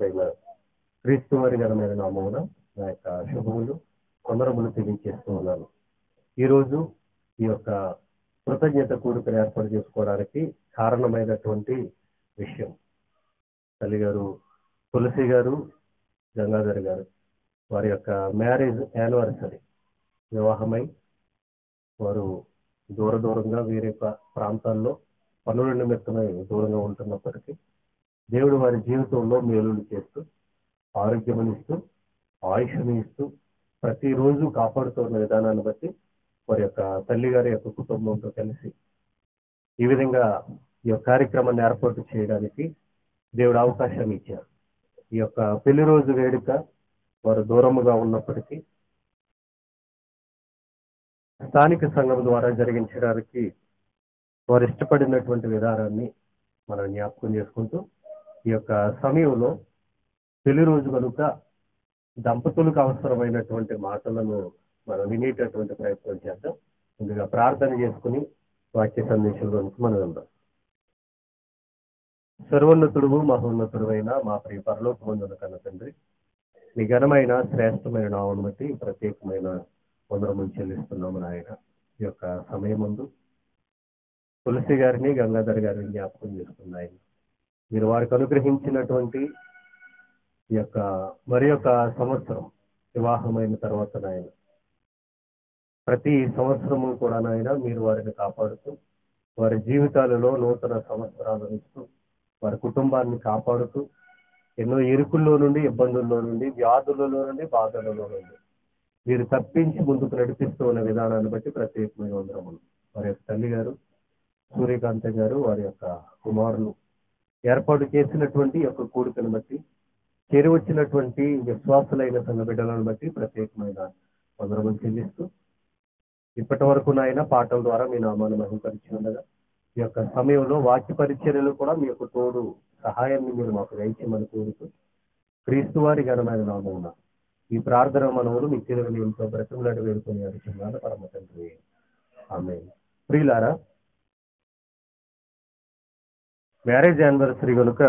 రక్షకుడైన క్రీస్తు వారి ఘనమైన నామమున నా యొక్క శుభములు కొందరములు తెలియజేస్తూ ఉన్నాను ఈరోజు ఈ యొక్క కృతజ్ఞత కూడికను ఏర్పాటు చేసుకోవడానికి కారణమైనటువంటి విషయం తల్లి గారు తులసి గారు గంగాధర్ గారు వారి యొక్క మ్యారేజ్ యానివర్సరీ వివాహమై వారు దూర దూరంగా వేరే ప్రా- ప్రాంతాల్లో పనుల నిమిత్తమై దూరంగా ఉంటున్నప్పటికీ దేవుడు వారి జీవితంలో మేలులు చేస్తూ ఆరోగ్యమునిస్తూ ఆయుష్ని ఇస్తూ ప్రతిరోజు కాపాడుతున్న విధానాన్ని బట్టి వారి యొక్క తల్లి గారి యొక్క కుటుంబంతో కలిసి ఈ విధంగా ఈ యొక్క కార్యక్రమాన్ని ఏర్పాటు చేయడానికి దేవుడు అవకాశం ఇచ్చారు ఈ యొక్క పెళ్లి రోజు వేడుక వారు దూరముగా ఉన్నప్పటికీ స్థానిక సంఘం ద్వారా జరిగించడానికి వారు ఇష్టపడినటువంటి విధానాన్ని మనం జ్ఞాపకం చేసుకుంటూ ఈ యొక్క సమయంలో పెళ్లి రోజు కనుక దంపతులకు అవసరమైనటువంటి మాటలను మనం వినేటటువంటి ప్రయత్నం చేద్దాం ముందుగా ప్రార్థన చేసుకుని వాక్య సందేశంలోనికి మనం వెళ్దాం సర్వోన్నతుడు మహోన్నతుడు అయిన మా ప్రియ పరలోకమందున కన్న తండ్రి నీ ఘనమైన శ్రేష్టమైన నామను బట్టి ప్రత్యేకమైన వందరములు చెల్లిస్తున్నాము నాయన ఈ యొక్క సమయం ముందు తులసి గారిని గంగాధర్ గారిని జ్ఞాపకం చేసుకున్నాయి మీరు వారికి అనుగ్రహించినటువంటి ఈ యొక్క మరి యొక్క సంవత్సరం వివాహమైన తర్వాత నాయన ప్రతి సంవత్సరము కూడా నాయన మీరు వారిని కాపాడుతూ వారి జీవితాలలో నూతన సంవత్సరాలను ఇస్తూ వారి కుటుంబాన్ని కాపాడుతూ ఎన్నో ఇరుకుల్లో నుండి ఇబ్బందుల్లో నుండి వ్యాధులలో నుండి బాధలలో నుండి మీరు తప్పించి ముందుకు నడిపిస్తూ ఉన్న విధానాన్ని బట్టి ప్రత్యేకమైన వందరములు వారి యొక్క తల్లి గారు సూర్యకాంత గారు వారి యొక్క కుమారులు ఏర్పాటు చేసినటువంటి ఈ యొక్క కూడికను బట్టి చేరి వచ్చినటువంటి విశ్వాసులైన సంఘ బిడ్డలను బట్టి ప్రత్యేకమైన వందరములు చెల్లిస్తూ ఇప్పటి వరకు నాయన పాటల ద్వారా మీ నామాన్ని మహిమపరిచి ఉండగా ఈ యొక్క సమయంలో వాక్య పరిచర్యలు కూడా మీ యొక్క తోడు సహాయాన్ని మీరు మాకు దయచేయమని కోరుతూ క్రీస్తు వారి ఘనమైన నామమున ఈ ప్రార్థన మనవులు మీ చిరుని ఎంతో బ్రతములాడి వేడుకొని అడుగుతున్నాను పరమ తండ్రి ఆమె ప్రియులారా మ్యారేజ్ యానివర్సరీ కనుక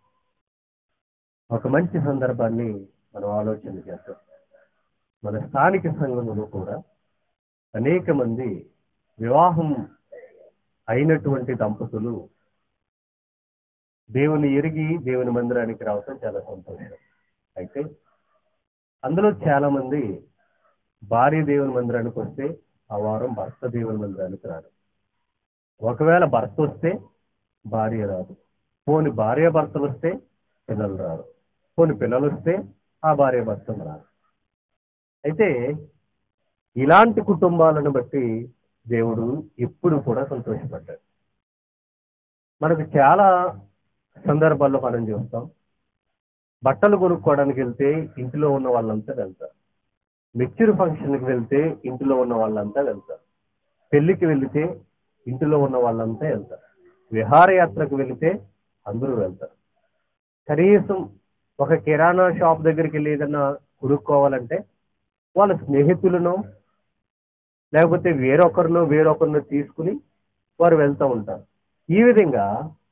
ఒక మంచి సందర్భాన్ని మనం ఆలోచన చేద్దాం మన స్థానిక సంఘంలో కూడా అనేక మంది వివాహం అయినటువంటి దంపతులు దేవుని ఎరిగి దేవుని మందిరానికి రావటం చాలా సంతోషం అయితే అందులో చాలా మంది భార్య దేవుని మందిరానికి వస్తే ఆ వారం భర్త దేవుని మందిరానికి రాడు ఒకవేళ భర్త వస్తే భార్య రాదు పోని భార్య భర్తలు వస్తే పిల్లలు రారు పోని పిల్లలు వస్తే ఆ భార్య భర్తలు రారు అయితే ఇలాంటి కుటుంబాలను బట్టి దేవుడు ఎప్పుడు కూడా సంతోషపడ్డాడు మనకు చాలా సందర్భాల్లో మనం చూస్తాం బట్టలు కొనుక్కోవడానికి వెళ్తే ఇంటిలో ఉన్న వాళ్ళంతా వెళ్తారు మెచ్యూర్ ఫంక్షన్కి వెళ్తే ఇంటిలో ఉన్న వాళ్ళంతా వెళ్తారు పెళ్లికి వెళితే ఇంటిలో ఉన్న వాళ్ళంతా వెళ్తారు విహారయాత్రకు వెళితే అందరూ వెళ్తారు కనీసం ఒక కిరాణా షాప్ దగ్గరికి వెళ్ళి ఏదన్నా కొనుక్కోవాలంటే వాళ్ళ స్నేహితులను లేకపోతే వేరొకరినో వేరొకరినో తీసుకుని వారు వెళ్తూ ఉంటారు ఈ విధంగా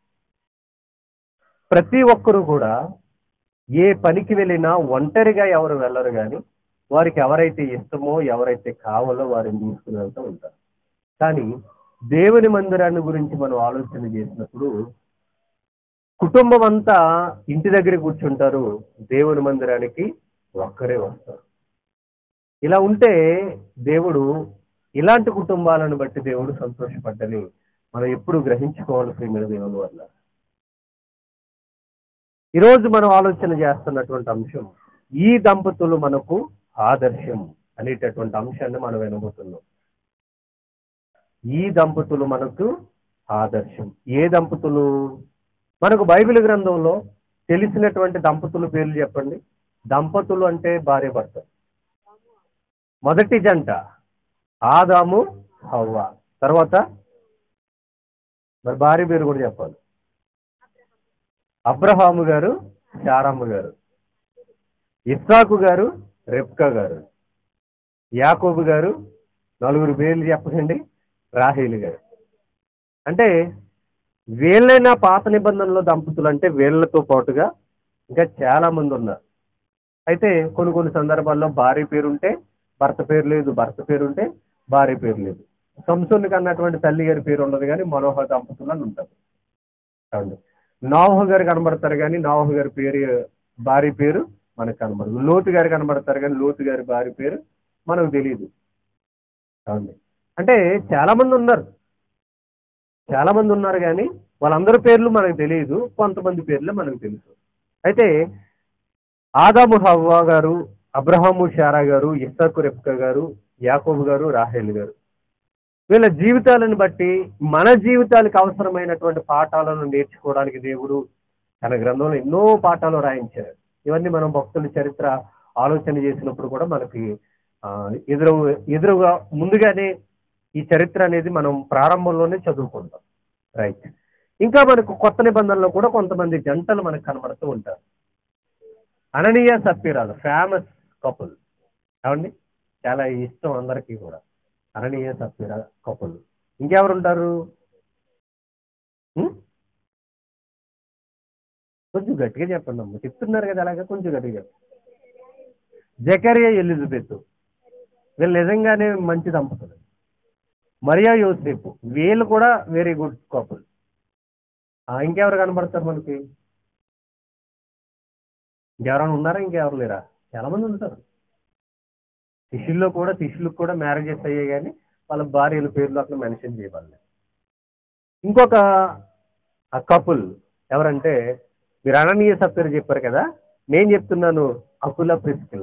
ప్రతి ఒక్కరు కూడా ఏ పనికి వెళ్ళినా ఒంటరిగా ఎవరు వెళ్ళరు కానీ వారికి ఎవరైతే ఇష్టమో ఎవరైతే కావాలో వారిని తీసుకుని వెళ్తూ ఉంటారు కానీ దేవుని మందిరాన్ని గురించి మనం ఆలోచన చేసినప్పుడు కుటుంబం అంతా ఇంటి దగ్గర కూర్చుంటారు దేవుని మందిరానికి ఒక్కరే వస్తారు ఇలా ఉంటే దేవుడు ఇలాంటి కుటుంబాలను బట్టి దేవుడు సంతోషపడ్డని మనం ఎప్పుడు గ్రహించుకోవాలి ప్రేమిన దేవుని వల్ల ఈరోజు మనం ఆలోచన చేస్తున్నటువంటి అంశం ఈ దంపతులు మనకు ఆదర్శం అనేటటువంటి అంశాన్ని మనం వినబోతున్నాం ఈ దంపతులు మనకు ఆదర్శం ఏ దంపతులు మనకు బైబిల్ గ్రంథంలో తెలిసినటువంటి దంపతుల పేర్లు చెప్పండి దంపతులు అంటే భార్య భర్త మొదటి జంట ఆదాము హవ్వ తర్వాత మరి భార్య పేరు కూడా చెప్పాలి అబ్రహాము గారు శారమ్మ గారు ఇస్సాకు గారు రెప్కా గారు యాకోబు గారు నలుగురు పేర్లు చెప్పకండి రాహేలు గారు అంటే వీళ్ళైనా పాత నిబంధనలో దంపతులు అంటే వీళ్ళతో పాటుగా ఇంకా చాలా మంది ఉన్నారు అయితే కొన్ని కొన్ని సందర్భాల్లో భార్య పేరు ఉంటే భర్త పేరు లేదు భర్త పేరు ఉంటే భార్య పేరు లేదు సంసోనికి అన్నటువంటి తల్లి గారి పేరు ఉండదు కానీ మనోహర దంపతులు అని ఉంటారు అవును నావహ గారు కనబడతారు కానీ నావహ గారి పేరు భార్య పేరు మనకు కనబడదు లోతు గారు కనబడతారు కానీ లోతు గారి భార్య పేరు మనకు తెలియదు అవును అంటే చాలా మంది ఉన్నారు చాలా మంది ఉన్నారు కానీ వాళ్ళందరి పేర్లు మనకు తెలియదు కొంతమంది పేర్లు మనకు తెలుసు అయితే ఆదాము హవ్వ గారు అబ్రహాము షారా గారు ఇస్సాకు రెప్క గారు యాకోబు గారు రాహేల్ గారు వీళ్ళ జీవితాలను బట్టి మన జీవితాలకు అవసరమైనటువంటి పాఠాలను నేర్చుకోవడానికి దేవుడు తన గ్రంథంలో ఎన్నో పాఠాలు రాయించారు ఇవన్నీ మనం భక్తుల చరిత్ర ఆలోచన చేసినప్పుడు కూడా మనకి ఆ, ఎదురు ఎదురుగా ముందుగానే ఈ చరిత్ర అనేది మనం ప్రారంభంలోనే చదువుకుంటాం రైట్ ఇంకా మనకు కొత్త నిబంధనలో కూడా కొంతమంది జంటలు మనకు కనబడుతూ ఉంటారు అననీయ సప్పీరాలు ఫేమస్ కపుల్ ఏమండి చాలా ఇష్టం అందరికీ కూడా అననీయ సప్పీర కపుల్ ఇంకెవరు ఉంటారు ఉం? కొంచెం గట్టిగా చెప్పండి అమ్మ చెప్తున్నారు కదా అలాగా కొంచెం గట్టిగా చెప్పండి జకరియా ఎలిజబెత్ వీళ్ళు నిజంగానే మంచి దంపతులు మరియా యోసేపు వీళ్ళు కూడా వెరీ గుడ్ కపుల్ ఇంకెవరు కనబడతారు మనకి ఇంకెవరైనా ఉన్నారా ఇంకెవరు లేరా చాలా మంది ఉంటారు శిష్యుల్లో కూడా శిష్యులకు కూడా మ్యారేజెస్ అయ్యాయి కానీ వాళ్ళ భార్యల పేర్లు అట్లా మెన్షన్ చేయబడలేదు ఇంకొక ఆ కపుల్ ఎవరంటే మీరు అననీయ సత్యరు చెప్పారు కదా నేను చెప్తున్నాను అకుల ప్రిస్కిల్ల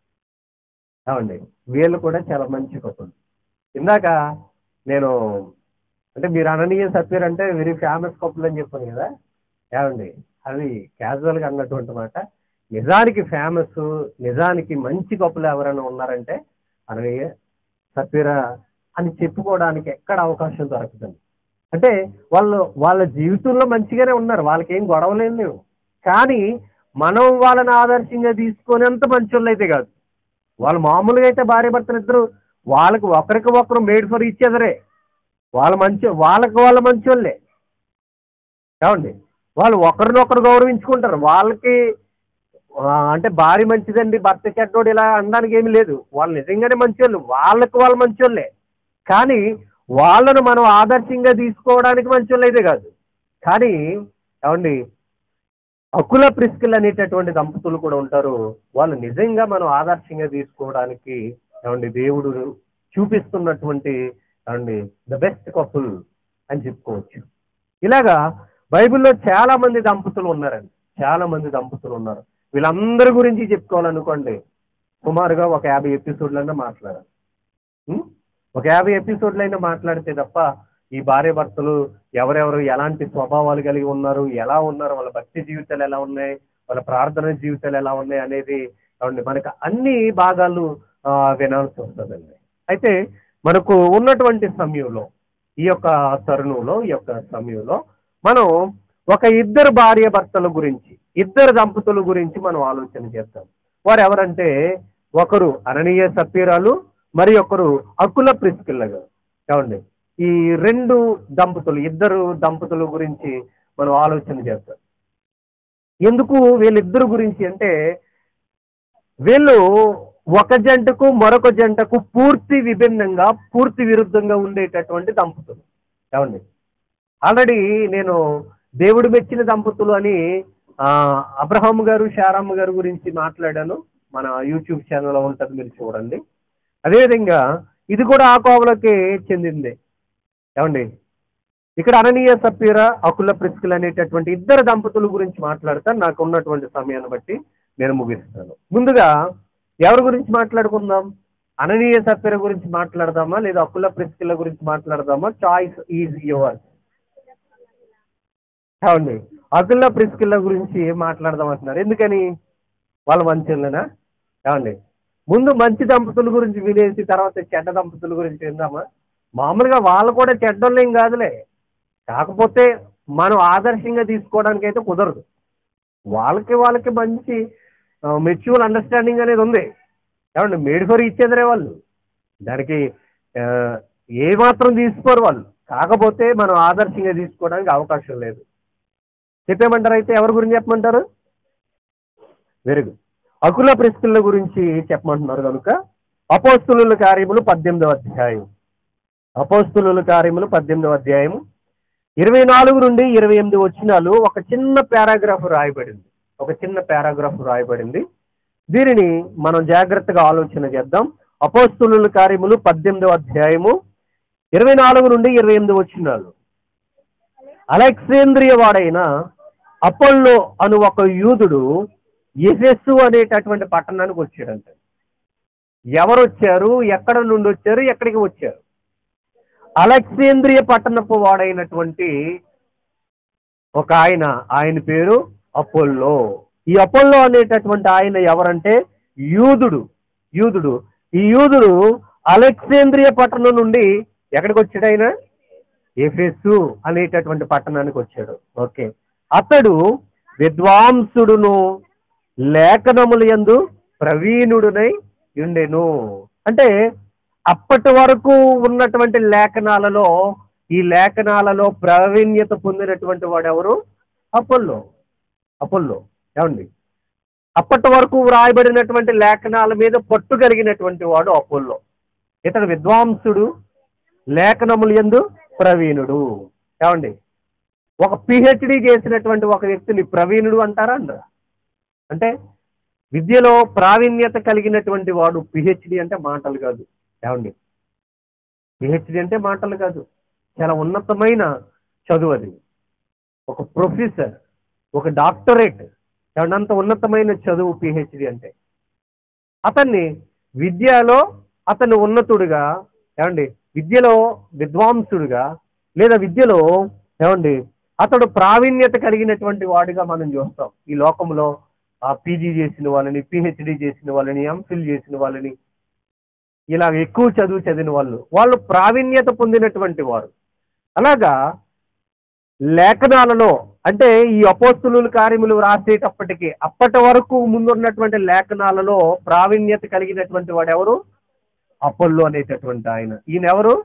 ఏమండి వీళ్ళు కూడా చాలా మంచి కపుల్ ఇందాక నేను అంటే మీరు అననీయ సత్యర్ అంటే వెరీ ఫేమస్ కపుల్ అని చెప్పాను కదా ఏమండి అది క్యాజువల్గా అన్నటువంటి మాట నిజానికి ఫేమస్ నిజానికి మంచి కప్పులు ఎవరైనా ఉన్నారంటే అననీయ సత్యర అని చెప్పుకోవడానికి ఎక్కడ అవకాశం దొరకదండి అంటే వాళ్ళు వాళ్ళ జీవితంలో మంచిగానే ఉన్నారు వాళ్ళకి ఏం గొడవలేదు లేవు కానీ మనం వాళ్ళని ఆదర్శంగా తీసుకునేంత మంచోళ్ళు అయితే కాదు వాళ్ళు మామూలుగా అయితే భార్య భర్తలు ఇద్దరు వాళ్ళకి ఒకరికి ఒకరు మేడ్ ఫర్ ఇచ్చేదరే వాళ్ళ మంచి వాళ్ళకి వాళ్ళ మంచోళ్ళే ఏమండి వాళ్ళు ఒకరినొకరు గౌరవించుకుంటారు వాళ్ళకి ఆ, అంటే భార్య మంచిదండి భర్త చెడ్డోడు ఇలా అనడానికి ఏమీ లేదు వాళ్ళు నిజంగానే మంచోళ్ళు వాళ్ళకి వాళ్ళు మంచోళ్ళే కానీ వాళ్ళను మనం ఆదర్శంగా తీసుకోవడానికి మంచోళ్ళు అయితే కాదు కానీ ఏమండి అకుల ప్రిస్కిల్ అనేటటువంటి దంపతులు కూడా ఉంటారు వాళ్ళు నిజంగా మనం ఆదర్శంగా తీసుకోవడానికి ఏమండి దేవుడు చూపిస్తున్నటువంటి ఏమండి ద బెస్ట్ కపుల్ అని చెప్పుకోవచ్చు ఇలాగా బైబిల్లో చాలా మంది దంపతులు ఉన్నారండి చాలా మంది దంపతులు ఉన్నారు వీళ్ళందరి గురించి చెప్పుకోవాలనుకోండి సుమారుగా ఒక యాభై ఎపిసోడ్లైనా మాట్లాడాలి ఉం? ఒక యాభై ఎపిసోడ్లైనా మాట్లాడితే తప్ప ఈ భార్య భర్తలు ఎవరెవరు ఎలాంటి స్వభావాలు కలిగి ఉన్నారు ఎలా ఉన్నారు వాళ్ళ భక్తి జీవితాలు ఎలా ఉన్నాయి వాళ్ళ ప్రార్థన జీవితాలు ఎలా ఉన్నాయి అనేది ఏమండి మనకు అన్ని భాగాలు ఆ, వినాల్సి వస్తుందండి అయితే మనకు ఉన్నటువంటి సమయంలో ఈ యొక్క తరుణంలో ఈ యొక్క సమయంలో మనం ఒక ఇద్దరు భార్య భర్తల గురించి ఇద్దరు దంపతుల గురించి మనం ఆలోచన చేద్దాం వారు ఎవరంటే ఒకరు అననీయ సప్పీరాలు మరి ఒకరు అకుల ప్రిస్కిల్ల గారు ఏమండి ఈ రెండు దంపతులు ఇద్దరు దంపతుల గురించి మనం ఆలోచన చేద్దాం ఎందుకు వీళ్ళిద్దరు గురించి అంటే వీళ్ళు ఒక జంటకు మరొక జంటకు పూర్తి విభిన్నంగా పూర్తి విరుద్ధంగా ఉండేటటువంటి దంపతులు ఏమండి ఆల్రెడీ నేను దేవుడు మెచ్చిన దంపతులు అని ఆ, అబ్రహాం గారు శారమ్మ గారు గురించి మాట్లాడాను మన యూట్యూబ్ ఛానల్లో ఉంటుంది మీరు చూడండి అదేవిధంగా ఇది కూడా ఆ కోవలకి చెందిందే ఏమండి ఇక్కడ అననీయ సప్పీర అకుల ప్రిస్కిల్ అనేటటువంటి ఇద్దరు దంపతుల గురించి మాట్లాడతా నాకు ఉన్నటువంటి సమయాన్ని బట్టి నేను ముగిస్తాను ముందుగా ఎవరి గురించి మాట్లాడుకుందాం అననీయ సప్పీర గురించి మాట్లాడదామా లేదా అకుల ప్రిస్కిల్ల గురించి మాట్లాడదామా చాయిస్ ఈజ్ యువర్ ఏమండి అకుల ప్రిస్కిల్ల గురించి మాట్లాడదాం అంటున్నారు ఎందుకని వాళ్ళ మంచిలేనా ఏమండి ముందు మంచి దంపతుల గురించి వినేసి తర్వాత చెడ్డ దంపతుల గురించి విందామా మామూలుగా వాళ్ళు కూడా చెడ్డోళ్ళేం కాదులే కాకపోతే మనం ఆదర్శంగా తీసుకోవడానికి అయితే కుదరదు వాళ్ళకి వాళ్ళకి మంచి మెచ్యూర్ అండర్స్టాండింగ్ అనేది ఉంది ఏమండి మేడ్ ఫర్ ఇచ్చేదరే వాళ్ళు దానికి ఆ, ఏ మాత్రం తీసుకోరు వాళ్ళు కాకపోతే మనం ఆదర్శంగా తీసుకోవడానికి అవకాశం లేదు చెప్పేమంటారు అయితే ఎవరి గురించి చెప్పమంటారు వెరీ గుడ్ అకుల ప్రిస్కిల్ల గురించి చెప్పమంటున్నారు కనుక అపోస్తుల కార్యములు పద్దెనిమిదవ అధ్యాయం అపోస్తుల కార్యములు పద్దెనిమిదవ అధ్యాయం ఇరవై నాలుగు నుండి ఇరవై ఎనిమిది వచ్చినాలు ఒక చిన్న పారాగ్రాఫ్ రాయబడింది ఒక చిన్న పారాగ్రాఫ్ రాయబడింది దీనిని మనం జాగ్రత్తగా ఆలోచన చేద్దాం అపోస్తుల కార్యములు పద్దెనిమిదవ అధ్యాయము ఇరవై నాలుగు నుండి ఇరవై ఎనిమిది వచ్చినాలు అలెక్సేంద్రియ వాడైన అపోల్లో అను ఒక యూదుడు ఎఫెస్సు అనేటటువంటి పట్టణానికి వచ్చాడంట ఎవరు వచ్చారు ఎక్కడ నుండి వచ్చారు ఎక్కడికి వచ్చారు అలెక్సేంద్రియ పట్టణపు వాడైనటువంటి ఒక ఆయన ఆయన పేరు అపోల్లో ఈ అపోల్లో అనేటటువంటి ఆయన ఎవరంటే యూదుడు యూదుడు ఈ యూదుడు అలెక్సేంద్రియ పట్టణం నుండి ఎక్కడికి వచ్చాడు ఆయన ఎఫెసు అనేటటువంటి పట్టణానికి వచ్చాడు ఓకే అతడు విద్వాంసుడును లేఖనములు యందు ప్రవీణుడునై ఉండెను అంటే అప్పటి వరకు ఉన్నటువంటి లేఖనాలలో ఈ లేఖనాలలో ప్రావీణ్యత పొందినటువంటి వాడు ఎవరు అపోల్లో అపోల్లో ఏమండి అప్పటి వరకు వ్రాయబడినటువంటి లేఖనాల మీద పట్టు కలిగినటువంటి వాడు అపోల్లో ఇతడు విద్వాంసుడు లేఖనములు ఎందు ప్రవీణుడు ఏమండి ఒక పిహెచ్డి చేసినటువంటి ఒక వ్యక్తిని ప్రవీణుడు అంటారా అంటారా అంటే విద్యలో ప్రావీణ్యత కలిగినటువంటి వాడు పిహెచ్డి అంటే మాటలు కాదు ఏమండి పిహెచ్డి అంటే మాటలు కాదు చాలా ఉన్నతమైన చదువు అది ఒక ప్రొఫెసర్ ఒక డాక్టరేట్ ఏమండి అంత ఉన్నతమైన చదువు పిహెచ్డి అంటే అతన్ని విద్యలో అతను ఉన్నతుడుగా ఏమండి విద్యలో విద్వాంసుడుగా లేదా విద్యలో ఏమండి అతడు ప్రావీణ్యత కలిగినటువంటి వాడిగా మనం చూస్తాం ఈ లోకంలో ఆ పీజీ చేసిన వాళ్ళని పిహెచ్డి చేసిన వాళ్ళని ఎంఫిల్ చేసిన వాళ్ళని ఇలా ఎక్కువ చదువు చదివిన వాళ్ళు వాళ్ళు ప్రావీణ్యత పొందినటువంటి వారు అలాగా లేఖనాలలో అంటే ఈ అపోస్తులు కార్యములు రాసేటప్పటికి అప్పటి వరకు ముందున్నటువంటి లేఖనాలలో ప్రావీణ్యత కలిగినటువంటి వాడు ఎవరు అపోల్లో అనేటటువంటి ఆయన ఈయన ఎవరు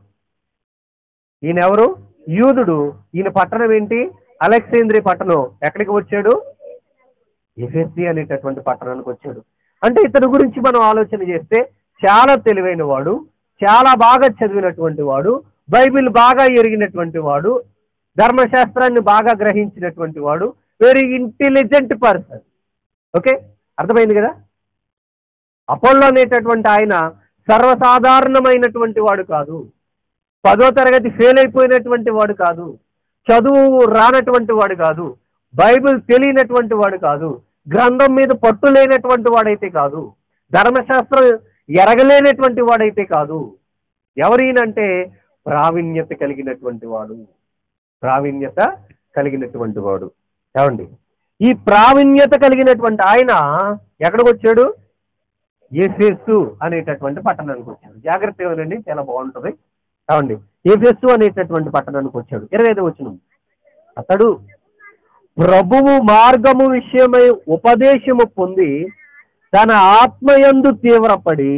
ఈయన ఎవరు యూదుడు ఈయన పట్టణం ఏంటి అలెక్సేంద్రి పట్టణం ఎక్కడికి వచ్చాడు ఎఫెస్సి అనేటటువంటి పట్టణానికి వచ్చాడు అంటే ఇతని గురించి మనం ఆలోచన చేస్తే చాలా తెలివైన వాడు చాలా బాగా చదివినటువంటి వాడు బైబిల్ బాగా ఎరిగినటువంటి వాడు ధర్మశాస్త్రాన్ని బాగా గ్రహించినటువంటి వాడు వెరీ ఇంటెలిజెంట్ పర్సన్ ఓకే అర్థమైంది కదా అపోల్లో అనేటటువంటి ఆయన సర్వసాధారణమైనటువంటి వాడు కాదు పదో తరగతి ఫెయిల్ అయిపోయినటువంటి వాడు కాదు చదువు రానటువంటి వాడు కాదు బైబిల్ తెలియనటువంటి వాడు కాదు గ్రంథం మీద పట్టు లేనటువంటి వాడైతే కాదు ధర్మశాస్త్రం ఎరగలేనటువంటి వాడైతే కాదు ఎవరినంటే ప్రావీణ్యత కలిగినటువంటి వాడు ప్రావీణ్యత కలిగినటువంటి వాడు ఏమండి ఈ ప్రావీణ్యత కలిగినటువంటి ఆయన ఎక్కడికి వచ్చాడు ఎఫెస్సు అనేటటువంటి పట్టణానికి వచ్చాడు జాగ్రత్తగా వినండి చాలా బాగుంటుంది ఏమండి ఎఫెస్సు అనేటటువంటి పట్టణానికి వచ్చాడు ఇరవై ఐదు వచ్చిన అతడు ప్రభువు మార్గము విషయమై ఉపదేశము పొంది తన ఆత్మయందు తీవ్రపడి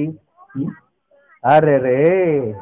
అరెరే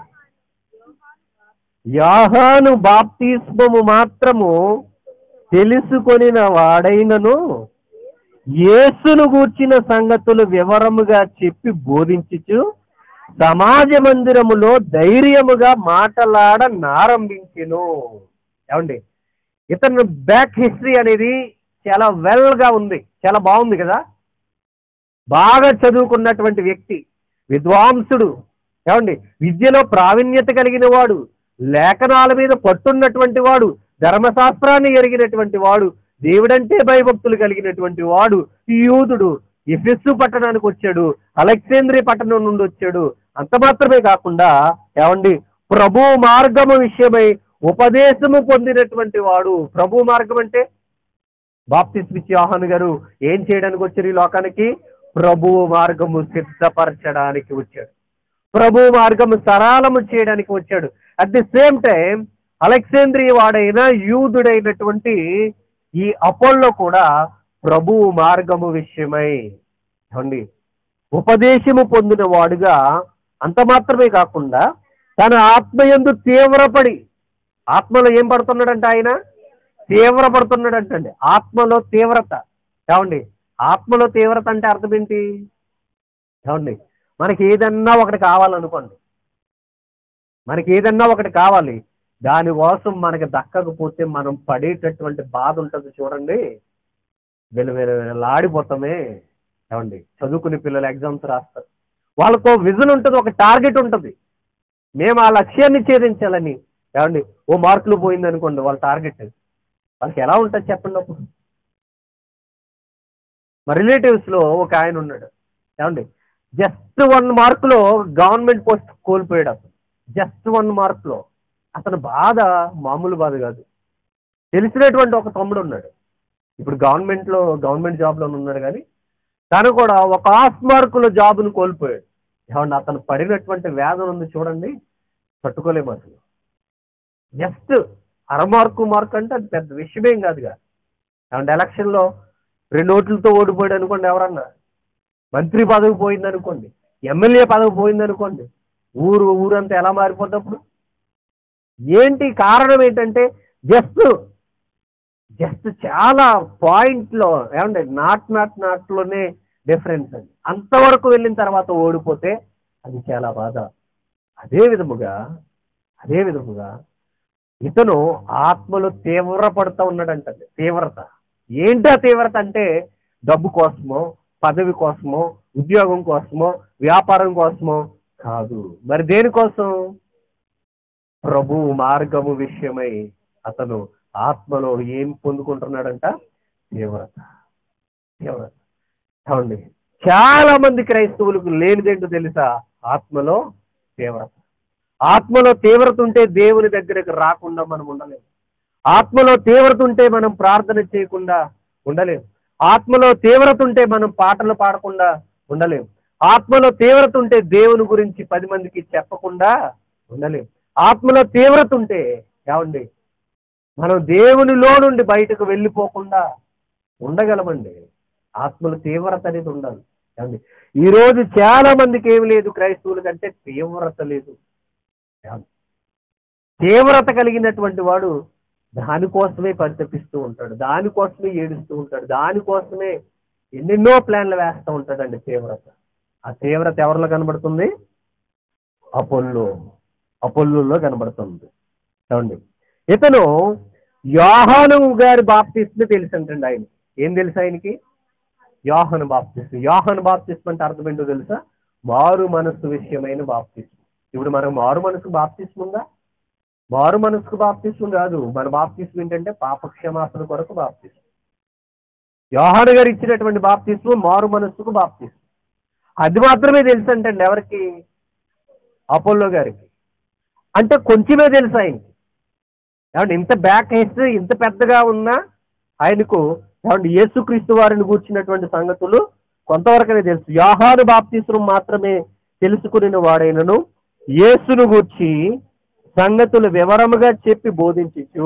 యాహాను బాప్తిస్మము మాత్రము తెలుసుకొనిన వాడైనను యేసును గూర్చిన సంగతులు వివరముగా చెప్పి బోధించుచు సమాజ మందిరములో ధైర్యముగా మాటలాడ నారంభించెను ఏమండి ఇతను బ్యాక్ హిస్టరీ అనేది చాలా వెల్ గా ఉంది చాలా బాగుంది కదా బాగా చదువుకున్నటువంటి వ్యక్తి విద్వాంసుడు ఏమండి విద్యలో ప్రావీణ్యత కలిగిన వాడు లేఖనాల మీద పట్టున్నటువంటి వాడు ధర్మశాస్త్రాన్ని ఎరిగినటువంటి వాడు దేవుడంటే భయభక్తులు కలిగినటువంటి వాడు ఈ యూదుడు ఎఫెస్సు పట్టణానికి వచ్చాడు అలెక్సేంద్రియ పట్టణం నుండి వచ్చాడు అంత మాత్రమే కాకుండా ఏమండి ప్రభు మార్గము విషయమై ఉపదేశము పొందినటువంటి వాడు ప్రభు మార్గం అంటే బాప్తిస్మిచ్చి యోహాను గారు ఏం చేయడానికి వచ్చారు ఈ లోకానికి ప్రభు మార్గము సిద్ధపరచడానికి వచ్చాడు ప్రభు మార్గము సరళము చేయడానికి వచ్చాడు at the same time Alexandria వాడైన యూదుడైనటువంటి ఈ అపోల్లో కూడా ప్రభు మార్గము విషయమై ఏమండి ఉపదేశము పొందిన వాడుగా అంత మాత్రమే కాకుండా తన ఆత్మయందు తీవ్రపడి ఆత్మలో ఏం పడుతున్నాడంట ఆయన తీవ్రపడుతున్నాడంటండి ఆత్మలో తీవ్రత ఏమండి ఆత్మలో తీవ్రత అంటే అర్థం ఏంటి ఏమండి మనకి ఏదన్నా ఒకటి కావాలనుకోండి మనకి ఏదన్నా ఒకటి కావాలి దానికోసం మనకి దక్కకపోతే మనం పడేటటువంటి బాధ ఉంటుంది చూడండి వెలు వెలు లాడిపోతామే ఏమండి చదువుకునే పిల్లలు ఎగ్జామ్స్ రాస్తారు వాళ్ళకు విజన్ ఉంటుంది ఒక టార్గెట్ ఉంటుంది మేము ఆ లక్ష్యాన్ని ఛేదించాలని ఏమండి ఓ మార్కులు పోయింది అనుకోండి వాళ్ళ టార్గెట్ వాళ్ళకి ఎలా ఉంటుంది చెప్పండి అప్పుడు మా రిలేటివ్స్లో ఒక ఆయన ఉన్నాడు ఏమండి జస్ట్ వన్ మార్కులో గవర్నమెంట్ పోస్ట్ కోల్పోయాడు అతను జస్ట్ వన్ మార్క్లో అతని బాధ మామూలు బాధ కాదు తెలిసినటువంటి ఒక తమ్ముడు ఉన్నాడు ఇప్పుడు గవర్నమెంట్లో గవర్నమెంట్ జాబ్లో ఉన్నాడు కానీ తను కూడా ఒక హాఫ్ మార్కులో జాబ్ను కోల్పోయాడు ఏమన్నా అతను పడినటువంటి వేదన ఉంది చూడండి తట్టుకోలేము అసలు జస్ట్ అర మార్కు మార్క్ అంటే అది పెద్ద విషయమేం కాదుగా ఏమంటే ఎలక్షన్లో రెండు ఓట్లతో ఓడిపోయాడు అనుకోండి ఎవరన్నా మంత్రి పదవి పోయింది అనుకోండి ఎమ్మెల్యే పదవి పోయింది అనుకోండి ఊరు ఊరంతా ఎలా మారిపోతున్నప్పుడు ఏంటి కారణం ఏంటంటే జస్ట్ జస్ట్ చాలా పాయింట్లో ఏమంటే నాట్ నాట్ నాట్లోనే డిఫరెన్స్ అండి అంతవరకు వెళ్ళిన తర్వాత ఓడిపోతే అది చాలా బాధ అదే విధముగా అదే విధముగా ఇతను ఆత్మలో తీవ్రపడుతూ ఉన్నాడంటండి తీవ్రత ఏంటి ఆ తీవ్రత అంటే డబ్బు కోసమో పదవి కోసమో ఉద్యోగం కోసమో వ్యాపారం కోసమో కాదు మరి దేనికోసం ప్రభు మార్గము విషయమై అతను ఆత్మలో ఏం పొందుకుంటున్నాడంట తీవ్రత తీవ్రత చూడండి చాలా మంది క్రైస్తవులకు లేనిదేంటో తెలుసా ఆత్మలో తీవ్రత ఆత్మలో తీవ్రత ఉంటే దేవుని దగ్గరకు రాకుండా మనం ఉండలేము ఆత్మలో తీవ్రత ఉంటే మనం ప్రార్థన చేయకుండా ఉండలేము ఆత్మలో తీవ్రత ఉంటే మనం పాటలు పాడకుండా ఉండలేము ఆత్మలో తీవ్రత ఉంటే దేవుని గురించి పది మందికి చెప్పకుండా ఉండలేము ఆత్మలో తీవ్రత ఉంటే ఏమండి మనం దేవునిలో నుండి బయటకు వెళ్ళిపోకుండా ఉండగలమండి ఆత్మల తీవ్రత అనేది ఉండాలి ఏమండి ఈరోజు చాలా మందికి ఏమి లేదు క్రైస్తవుల కంటే తీవ్రత లేదు ఏమండి? తీవ్రత కలిగినటువంటి వాడు దానికోసమే పరితపిస్తూ ఉంటాడు దానికోసమే ఏడుస్తూ ఉంటాడు దానికోసమే ఎన్నెన్నో ప్లాన్లు వేస్తూ ఉంటాడండి తీవ్రత ఆ తీవ్రత ఎవరిలో కనబడుతుంది అపోల్లో అపోల్లో కనబడుతుంది చూడండి ఇతను యోహాను గారి బాప్తిస్మే తెలుసు అంటండి ఆయన ఏం తెలుసు ఆయనకి యోహాను బాప్తిస్మ యోహాను బాప్తిస్మ అంటే అర్థం ఏంటో తెలుసా మారు మనస్సు విషయమైన బాప్తిస్మ ఇప్పుడు మనకు మారు మనసుకు బాప్తిస్మ ఉందా మారు మనసుకు బాప్తిస్మం కాదు మన బాప్తిస్మం ఏంటంటే పాపక్షమాపణ కొరకు బాప్తిస్మం యోహాను గారు ఇచ్చినటువంటి బాప్తిస్మం మారు మనస్సుకు బాప్తిస్మం అది మాత్రమే తెలుసు అంటండి ఎవరికి అపోల్లో గారికి అంటే కొంచెమే తెలుసు ఆయనకి ఏమంటే ఇంత బ్యాక్ హిస్టరీ ఇంత పెద్దగా ఉన్నా ఆయనకు ఏమంటే యేసుక్రీస్తు వారిని కూర్చున్నటువంటి సంగతులు కొంతవరకనే తెలుసు యోహాను బాప్తిస్మం మాత్రమే తెలుసుకుని వాడైనను యేసును గూర్చి సంగతులు వివరముగా చెప్పి బోధించు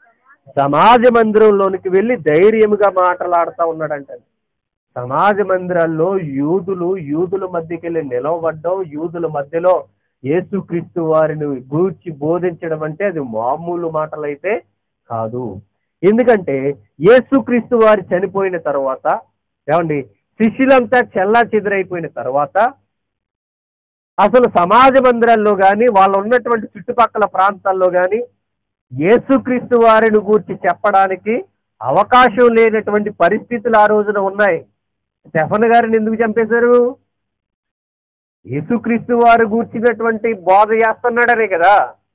సమాజ మందిరంలోనికి వెళ్ళి ధైర్యముగా మాట్లాడుతూ ఉన్నాడంట సమాజ మందిరాల్లో యూదులు యూదుల మధ్యకి వెళ్ళి నిలవబడ్డం యూదుల మధ్యలో యేసుక్రీస్తు వారిని గూర్చి బోధించడం అంటే అది మామూలు మాటలైతే కాదు ఎందుకంటే యేసుక్రీస్తు వారి చనిపోయిన తర్వాత ఏమండి శిష్యులంతా చెల్లా చెదురైపోయిన తర్వాత అసలు సమాజ మందిరాల్లో కానీ వాళ్ళు ఉన్నటువంటి చుట్టుపక్కల ప్రాంతాల్లో కానీ యేసుక్రీస్తు వారిని గూర్చి చెప్పడానికి అవకాశం లేనటువంటి పరిస్థితులు ఆ రోజున ఉన్నాయి స్టెఫన్ గారిని ఎందుకు చంపేశారు యేసుక్రీస్తు వారు గూర్చినటువంటి బోధ చేస్తున్నాడనే కదా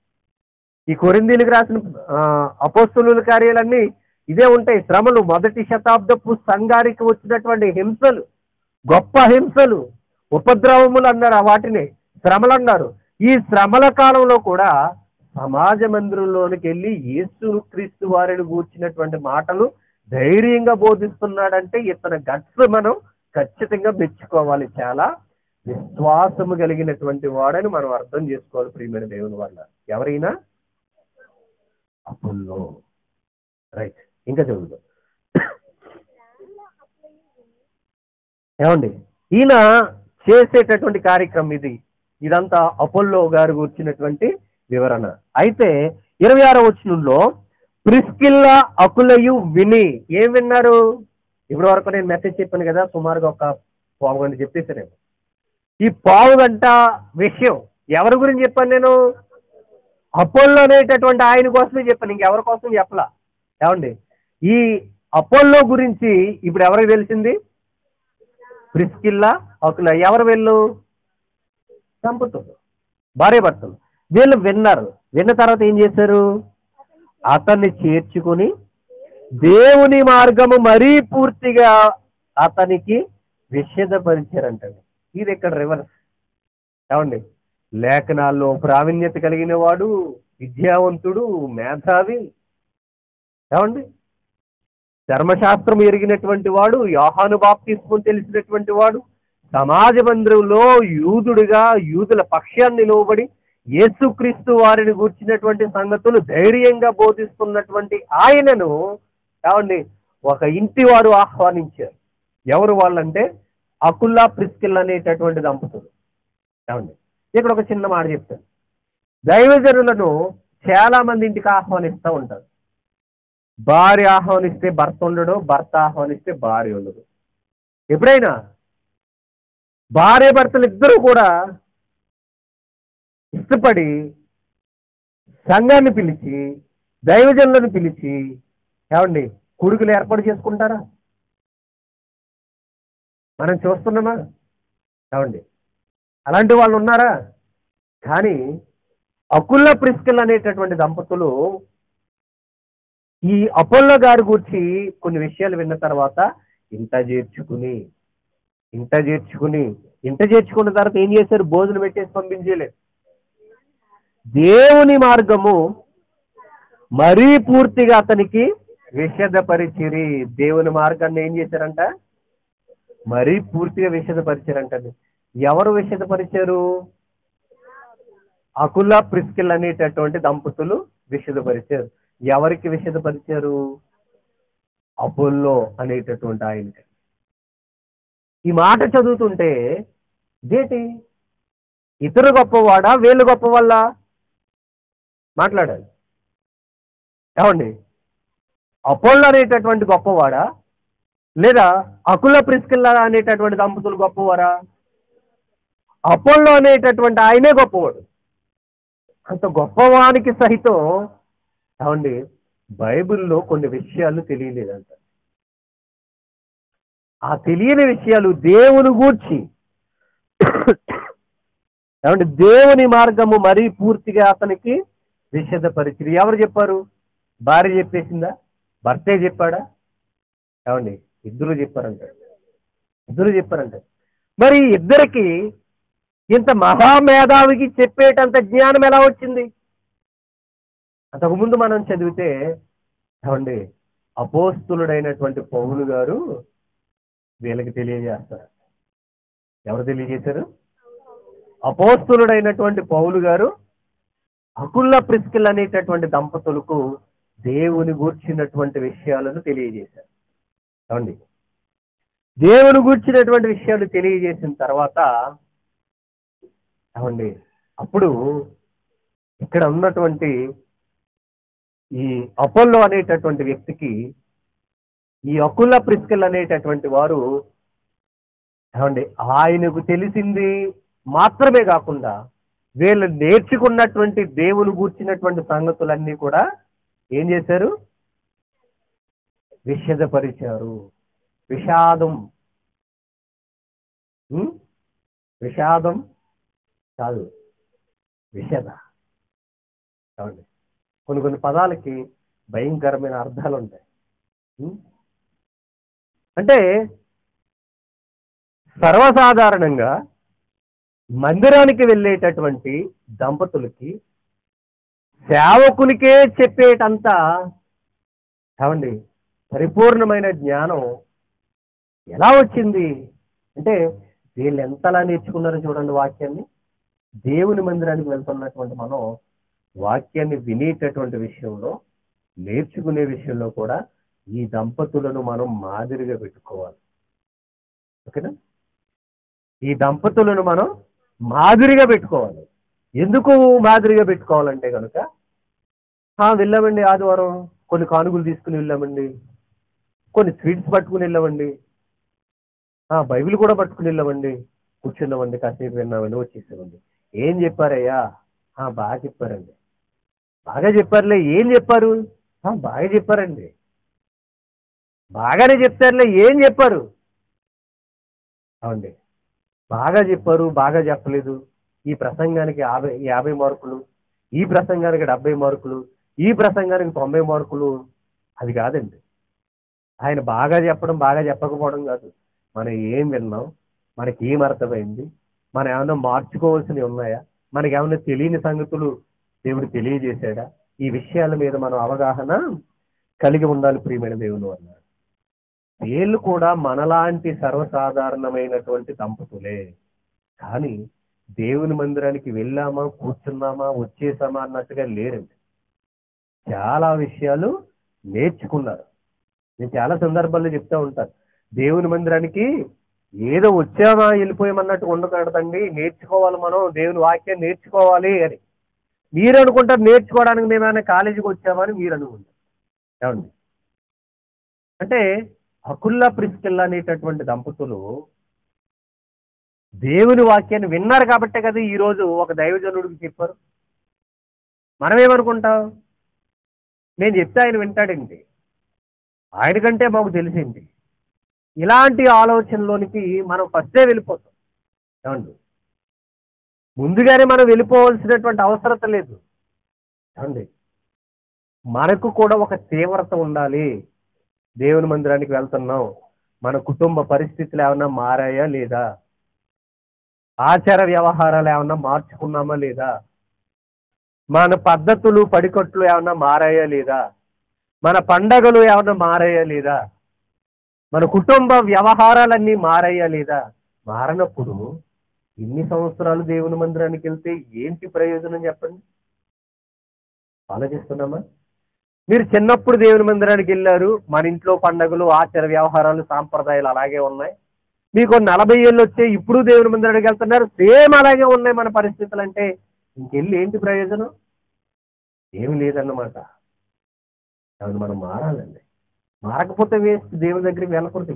ఈ కొరిందీలకు రాసిన ఆ, అపోస్తులుల కార్యాలన్నీ ఇదే ఉంటాయి శ్రమలు మొదటి శతాబ్దపు సంఘానికి వచ్చినటువంటి హింసలు గొప్ప హింసలు ఉపద్రవములు అన్నారు ఆ వాటిని శ్రమలు అన్నారు ఈ శ్రమల కాలంలో కూడా సమాజ మందిరంలోనికి వెళ్ళి యేసు క్రీస్తు వారిని గూర్చినటువంటి మాటలు ధైర్యంగా బోధిస్తున్నాడంటే ఇతని గట్స్ మనం ఖచ్చితంగా మెచ్చుకోవాలి చాలా విశ్వాసము కలిగినటువంటి వాడని మనం అర్థం చేసుకోవాలి ప్రియమైన దేవుని వల్ల ఎవరైనా అప్పుల్లో రైట్ ఇంకా చదువుదాం ఏమండి ఈయన చేసేటటువంటి కార్యక్రమం ఇది ఇదంతా అపోల్లో గారు కూర్చున్నటువంటి వివరణ అయితే ఇరవై ఆరో వచనంలో ప్రిస్కిల్లా అకులయు విని ఏం విన్నారు ఇప్పటి వరకు నేను మెసేజ్ చెప్పాను కదా సుమారుగా ఒక పావు గంట చెప్పేసాను ఈ పావు గంట విషయం ఎవరి గురించి చెప్పాను నేను అపోల్లో అనేటటువంటి ఆయన కోసమే చెప్పాను ఇంకెవరి కోసం చెప్పలా ఏమండి ఈ అపోల్లో గురించి ఇప్పుడు ఎవరికి తెలిసింది ప్రిస్కిల్లా అకుల ఎవరు వెళ్ళు దంపతులు భార్య భర్తలు వీళ్ళు విన్నారు విన్న తర్వాత ఏం చేశారు అతన్ని చేర్చుకుని దేవుని మార్గము మరీ పూర్తిగా అతనికి విషదపరిచారంటండి ఇది ఇక్కడ రివర్స్ ఏమండి లేఖనాల్లో ప్రావీణ్యత కలిగిన వాడు విద్యావంతుడు మేధావి ఏమండి ధర్మశాస్త్రం ఎరిగినటువంటి వాడు యోహాను బాప్తిస్మం తెలిసినటువంటి వాడు సమాజ మందిరంలో యూదుడుగా యూదుల పక్షాన్ని నిలువబడి యేసుక్రీస్తు వారిని గూర్చినటువంటి సంగతులు ధైర్యంగా బోధిస్తున్నటువంటి ఆయనను ఏమండి ఒక ఇంటి వారు ఆహ్వానించారు ఎవరు వాళ్ళంటే అకుల్లా ప్రిస్కిల్ అనేటటువంటి దంపతులు ఏమండి ఇక్కడ ఒక చిన్న మాట చెప్తాను దైవజనులను చాలా మంది ఇంటికి ఆహ్వానిస్తూ ఉంటారు భార్య ఆహ్వానిస్తే భర్త ఉండడు భర్త ఆహ్వానిస్తే భార్య ఉండదు ఎప్పుడైనా భార్య భర్తలు ఇద్దరు కూడా ఇష్టపడి సంఘాన్ని పిలిచి దైవజనులను పిలిచి ఏమండి కొడుకులు ఏర్పాటు చేసుకుంటారా మనం చూస్తున్నామా ఏమండి అలాంటి వాళ్ళు ఉన్నారా కానీ అకుల్ల ప్రిస్కిల్ అనేటటువంటి దంపతులు ఈ అపోల్లో గారి గురించి కొన్ని విషయాలు విన్న తర్వాత ఇంట చేర్చుకుని ఇంట చేర్చుకుని ఇంట చేర్చుకున్న తర్వాత ఏం చేశారు భోజనం పెట్టేసి పంపించలేదు దేవుని మార్గము మరీ పూర్తిగా అతనికి విషదపరిచిరి దేవుని మార్గాన్ని ఏం చేశారంట మరీ పూర్తిగా విషదపరిచారంట ఎవరు విషదపరిచారు అకుల ప్రిస్కిల్ అనేటటువంటి దంపతులు విషదపరిచారు ఎవరికి విషదపరిచారు అపోల్లో అనేటటువంటి ఆయనకి ఈ మాట చదువుతుంటే ఇదేంటి ఇతరు గొప్పవాడా వీళ్ళు గొప్పవాళ్ళ మాట్లాడాలి ఏమండి అపోల్లో అనేటటువంటి గొప్పవాడా లేదా అకుల ప్రిస్కిల్ల అనేటటువంటి దంపతులు గొప్పవారా అపోల్లో అనేటటువంటి ఆయనే గొప్పవాడు అంత గొప్పవానికి సహితం ఏమండి బైబిల్లో కొన్ని విషయాలు తెలియలేదంట ఆ తెలియని విషయాలు దేవుని గూర్చి ఏమంటే దేవుని మార్గము మరీ పూర్తిగా అతనికి విషదపరిచింది ఎవరు చెప్పారు భార్య చెప్పేసిందా భర్తే చెప్పాడా ఏమండి ఇద్దరు చెప్పారంట ఇద్దరు చెప్పారంట మరి ఇద్దరికి ఇంత మహామేధావికి చెప్పేటంత జ్ఞానం ఎలా వచ్చింది అంతకుముందు మనం చదివితే ఏమండి అపోస్తులుడైనటువంటి పౌలు గారు వీళ్ళకి తెలియజేస్తారు ఎవరు తెలియజేశారు అపోస్తులుడైనటువంటి పౌలు గారు అకుల్ల ప్రిస్కిల్ అనేటటువంటి దంపతులకు దేవుని గూర్చినటువంటి విషయాలను తెలియజేశారు ఏమండి దేవుని గూర్చినటువంటి విషయాలు తెలియజేసిన తర్వాత ఏమండి అప్పుడు ఇక్కడ ఉన్నటువంటి ఈ అపోల్లో అనేటటువంటి వ్యక్తికి ఈ అకుల ప్రిస్కిల్ అనేటటువంటి వారు ఏమండి ఆయనకు తెలిసింది మాత్రమే కాకుండా వీళ్ళు నేర్చుకున్నటువంటి దేవుని గూర్చినటువంటి సంగతులన్నీ కూడా ఏం చేశారు విషదపరిచారు విషాదం ఉం? విషాదం కాదు విషద ఏమండి కొన్ని కొన్ని పదాలకి భయంకరమైన అర్థాలు ఉంటాయి ఉం? అంటే సర్వసాధారణంగా మందిరానికి వెళ్ళేటటువంటి దంపతులకి సేవకునికే చెప్పేటంత ఏమండి పరిపూర్ణమైన జ్ఞానం ఎలా వచ్చింది అంటే వీళ్ళు ఎంతలా నేర్చుకున్నారో చూడండి వాక్యాన్ని దేవుని మందిరానికి వెళ్తున్నటువంటి మనం వాక్యాన్ని వినేటటువంటి విషయంలో నేర్చుకునే విషయంలో కూడా ఈ దంపతులను మనం మాదిరిగా పెట్టుకోవాలి ఓకేనా ఈ దంపతులను మనం మాదిరిగా పెట్టుకోవాలి ఎందుకు మాదిరిగా పెట్టుకోవాలంటే కనుక "ఆ, వెళ్ళామండి ఆదివారం కొన్ని కానుకలు తీసుకుని వెళ్ళామండి కొన్ని స్వీట్స్ పట్టుకుని వెళ్ళామండి ఆ, బైబిల్ కూడా పట్టుకుని వెళ్ళామండి కూర్చున్నామండి కాసేపు విన్నామండి వచ్చేసామండి ఏం చెప్పారయ్యా ఆ, బాగా చెప్పారండి బాగా చెప్పారులే ఏం చెప్పారు ఆ, బాగా చెప్పారండి బాగానే చెప్తారులే ఏం చెప్పారు అవునండి బాగా చెప్పారు బాగా చెప్పలేదు ఈ ప్రసంగానికి యాభై యాభై మార్కులు ఈ ప్రసంగానికి డెబ్బై మార్కులు ఈ ప్రసంగానికి తొంభై మార్కులు అది కాదండి ఆయన బాగా చెప్పడం బాగా చెప్పకపోవడం కాదు మనం ఏం విన్నాం మనకి ఏం అర్థమైంది మనం ఏమైనా మార్చుకోవాల్సినవి ఉన్నాయా మనకి ఏమైనా తెలియని సంగతులు దేవుడు తెలియజేశాడా ఈ విషయాల మీద మనం అవగాహన కలిగి ఉండాలి ప్రియమైన దేవుని వల్ల వీళ్ళు కూడా మనలాంటి సర్వసాధారణమైనటువంటి దంపతులే కానీ దేవుని మందిరానికి వెళ్ళామా కూర్చున్నామా వచ్చేసామా అన్నట్టుగా లేరండి చాలా విషయాలు నేర్చుకున్నారు నేను చాలా సందర్భాల్లో చెప్తా ఉంటాను దేవుని మందిరానికి ఏదో వచ్చామా వెళ్ళిపోయామన్నట్టు ఉండకూడదండి నేర్చుకోవాలి మనం దేవుని వాక్యం నేర్చుకోవాలి అని మీరు అనుకుంటారు నేర్చుకోవడానికి మేమైనా కాలేజీకి వచ్చామని మీరు అనుకుంటారు ఏమండి అంటే అకుల్లా ప్రిస్కిల్లా అనేటటువంటి దంపతులు దేవుని వాక్యాన్ని విన్నారు కాబట్టే కదా ఈ రోజు ఒక దైవజనుడికి చెప్పారు మనం ఏమనుకుంటాం నేను చెప్తే ఆయన వింటాడండి ఆయన కంటే మాకు తెలిసింది ఇలాంటి ఆలోచనలోనికి మనం ఫస్టే వెళ్ళిపోతాం ఏమండి ముందుగానే మనం వెళ్ళిపోవాల్సినటువంటి అవసరత లేదు ఏమండి మనకు కూడా ఒక తీవ్రత ఉండాలి దేవుని మందిరానికి వెళ్తున్నాం మన కుటుంబ పరిస్థితులు ఏమన్నా మారాయా లేదా ఆచార వ్యవహారాలు ఏమన్నా మార్చుకున్నామా లేదా మన పద్ధతులు పడికట్లు ఏమన్నా మారాయా లేదా మన పండగలు ఏమన్నా మారాయా లేదా మన కుటుంబ వ్యవహారాలన్నీ మారాయా లేదా మారనప్పుడు ఇన్ని సంవత్సరాలు దేవుని మందిరానికి వెళ్తే ఏంటి ప్రయోజనం చెప్పండి ఆలోచిస్తున్నామా మీరు చిన్నప్పుడు దేవుని మందిరానికి వెళ్ళారు మన ఇంట్లో పండగలు ఆచార వ్యవహారాలు సాంప్రదాయాలు అలాగే ఉన్నాయి మీకు నలభై ఏళ్ళు వచ్చే ఇప్పుడు దేవుని మందిరానికి వెళ్తున్నారు సేమ్ అలాగే ఉన్నాయి మన పరిస్థితులు అంటే ఇంకెళ్ళి ఏంటి ప్రయోజనం ఏమి లేదన్నమాట కాబట్టి మనం మారాలండి మారకపోతే వేస్ట్ దేవుని దగ్గరికి వెళ్ళకూడదు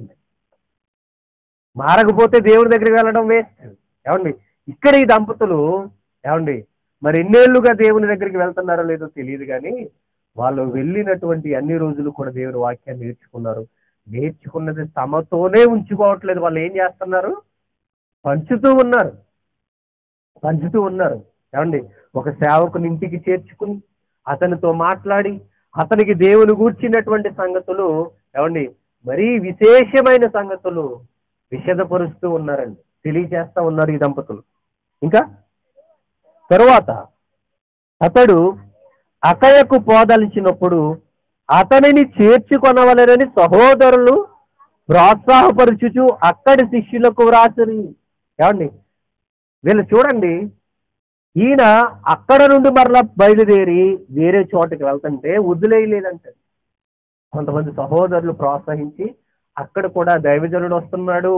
మారకపోతే దేవుని దగ్గరికి వెళ్ళడం వేస్ట్ ఏమండి ఇక్కడ ఈ దంపతులు ఏమండి మరి ఎన్నేళ్లుగా దేవుని దగ్గరికి వెళ్తున్నారో లేదో తెలియదు కానీ వాళ్ళు వెళ్ళినటువంటి అన్ని రోజులు కూడా దేవుని వాక్యాన్ని నేర్చుకున్నారు నేర్చుకున్నది తమతోనే ఉంచుకోవట్లేదు వాళ్ళు ఏం చేస్తున్నారు పంచుతూ ఉన్నారు పంచుతూ ఉన్నారు ఏమండి ఒక సేవకుని ఇంటికి చేర్చుకుని అతనితో మాట్లాడి అతనికి దేవుని గూర్చినటువంటి సంగతులు ఏమండి మరీ విశేషమైన సంగతులు విషదపరుస్తూ ఉన్నారండి తెలియజేస్తా ఉన్నారు ఈ దంపతులు ఇంకా తరువాత అతడు అకయకు పోదలిచినప్పుడు అతనిని చేర్చుకొనవలెనని సహోదరులు ప్రోత్సాహపరుచుచు అక్కడి శిష్యులకు వ్రాసరి ఏమండి వీళ్ళు చూడండి ఈయన అక్కడ నుండి మరలా బయలుదేరి వేరే చోటుకి వెళ్తుంటే వదిలేయలేదంట కొంతమంది సహోదరులు ప్రోత్సహించి అక్కడ కూడా దైవజనుడు వస్తున్నాడు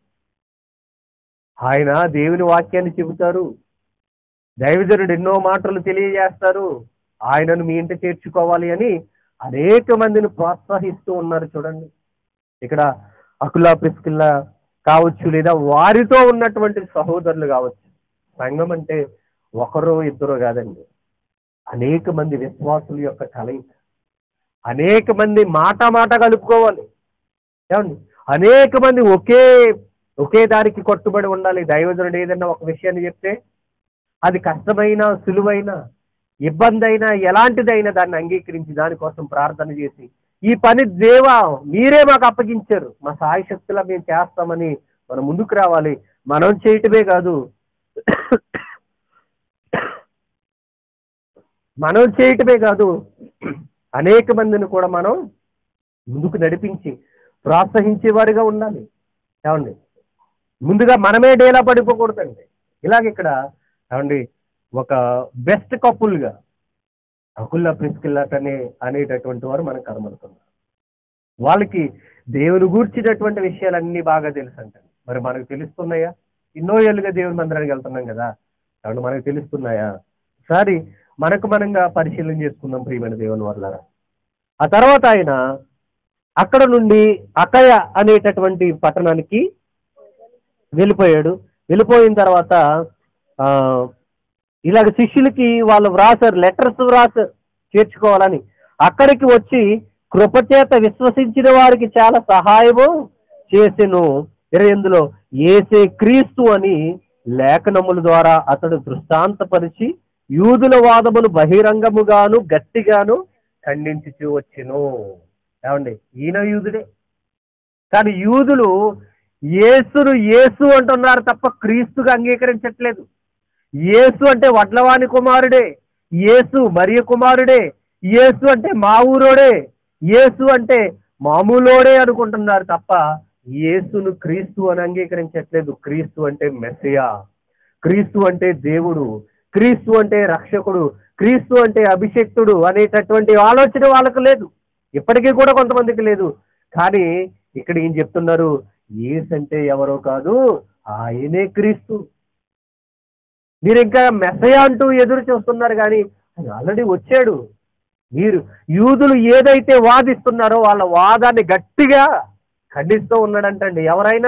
ఆయన దేవుని వాక్యాన్ని చెబుతారు దైవజనుడు ఎన్నో మాటలు తెలియజేస్తారు ఆయనను మీ ఇంట చేర్చుకోవాలి అని అనేక మందిని ప్రోత్సహిస్తూ ఉన్నారు చూడండి ఇక్కడ అకులా ప్రిస్కిల్లా కావచ్చు లేదా వారితో ఉన్నటువంటి సహోదరులు కావచ్చు సంఘం అంటే ఒకరో ఇద్దరు కాదండి అనేక మంది విశ్వాసుల యొక్క కలయిక అనేక మంది మాట మాట కలుపుకోవాలి ఏమండి అనేక మంది ఒకే ఒకే దారికి కట్టుబడి ఉండాలి దైవజనుడు ఏదైనా ఒక విషయాన్ని చెప్తే అది కష్టమైన సులువైన ఇబ్బంది అయినా ఎలాంటిదైనా దాన్ని అంగీకరించి దానికోసం ప్రార్థన చేసి ఈ పని దేవా మీరే మాకు అప్పగించారు మా సాయి శక్తులా మేము చేస్తామని మనం ముందుకు రావాలి మనం చేయటమే కాదు మనం చేయటమే కాదు అనేక మందిని కూడా మనం ముందుకు నడిపించి ప్రోత్సహించే వారిగా ఉండాలి ఏమండి ముందుగా మనమే డేలా పడిపోకూడదండి ఇలాగ ఇక్కడ ఏమండి ఒక బెస్ట్ కపుల్గా అకుల్లా ప్రిస్కిల్లాట్ అనే అనేటటువంటి వారు మనకు కనబడుతున్నారు వాళ్ళకి దేవుని గూర్చినటువంటి విషయాలన్నీ బాగా తెలుసు అంటండి మరి మనకు తెలుస్తున్నాయా ఎన్నో ఏళ్ళుగా దేవుని మందిరానికి వెళ్తున్నాం కదా కాబట్టి మనకు తెలుస్తున్నాయా ఒకసారి మనకు మనంగా పరిశీలన చేసుకుందాం ప్రియమైన దేవుని వల్ల ఆ తర్వాత ఆయన అక్కడ నుండి అకయ అనేటటువంటి పట్టణానికి వెళ్ళిపోయాడు వెళ్ళిపోయిన తర్వాత ఆ, ఇలాగ శిష్యులకి వాళ్ళు వ్రాసారు లెటర్స్ వ్రాసారు చేర్చుకోవాలని అక్కడికి వచ్చి కృపచేత విశ్వసించిన వారికి చాలా సహాయము చేసెను ఇరవై ఎనిమిదిలో ఏసే క్రీస్తు అని లేఖనముల ద్వారా అతడు దృష్టాంతపరిచి యూదుల వాదములు బహిరంగముగాను గట్టిగాను ఖండించుచూ వచ్చెను ఏమండి ఈయన యూదుడే కానీ యూదులు యేసును యేసు అంటున్నారు తప్ప క్రీస్తుగా అంగీకరించట్లేదు యేసు అంటే వడ్లవాని కుమారుడే యేసు మరియ కుమారుడే యేసు అంటే మా ఊరోడే యేసు అంటే మామూలోడే అనుకుంటున్నారు తప్ప యేసును క్రీస్తు అని అంగీకరించట్లేదు క్రీస్తు అంటే మెస్సియా క్రీస్తు అంటే దేవుడు క్రీస్తు అంటే రక్షకుడు క్రీస్తు అంటే అభిషక్తుడు అనేటటువంటి ఆలోచన వాళ్ళకు లేదు ఇప్పటికీ కూడా కొంతమందికి లేదు కానీ ఇక్కడ ఏం చెప్తున్నారు యేసు అంటే ఎవరో కాదు ఆయనే క్రీస్తు మీరు ఇంకా మెసయ అంటూ ఎదురు చూస్తున్నారు కానీ ఆయన ఆల్రెడీ వచ్చాడు మీరు యూదులు ఏదైతే వాదిస్తున్నారో వాళ్ళ వాదాన్ని గట్టిగా ఖండిస్తూ ఉన్నాడంటండి ఎవరైనా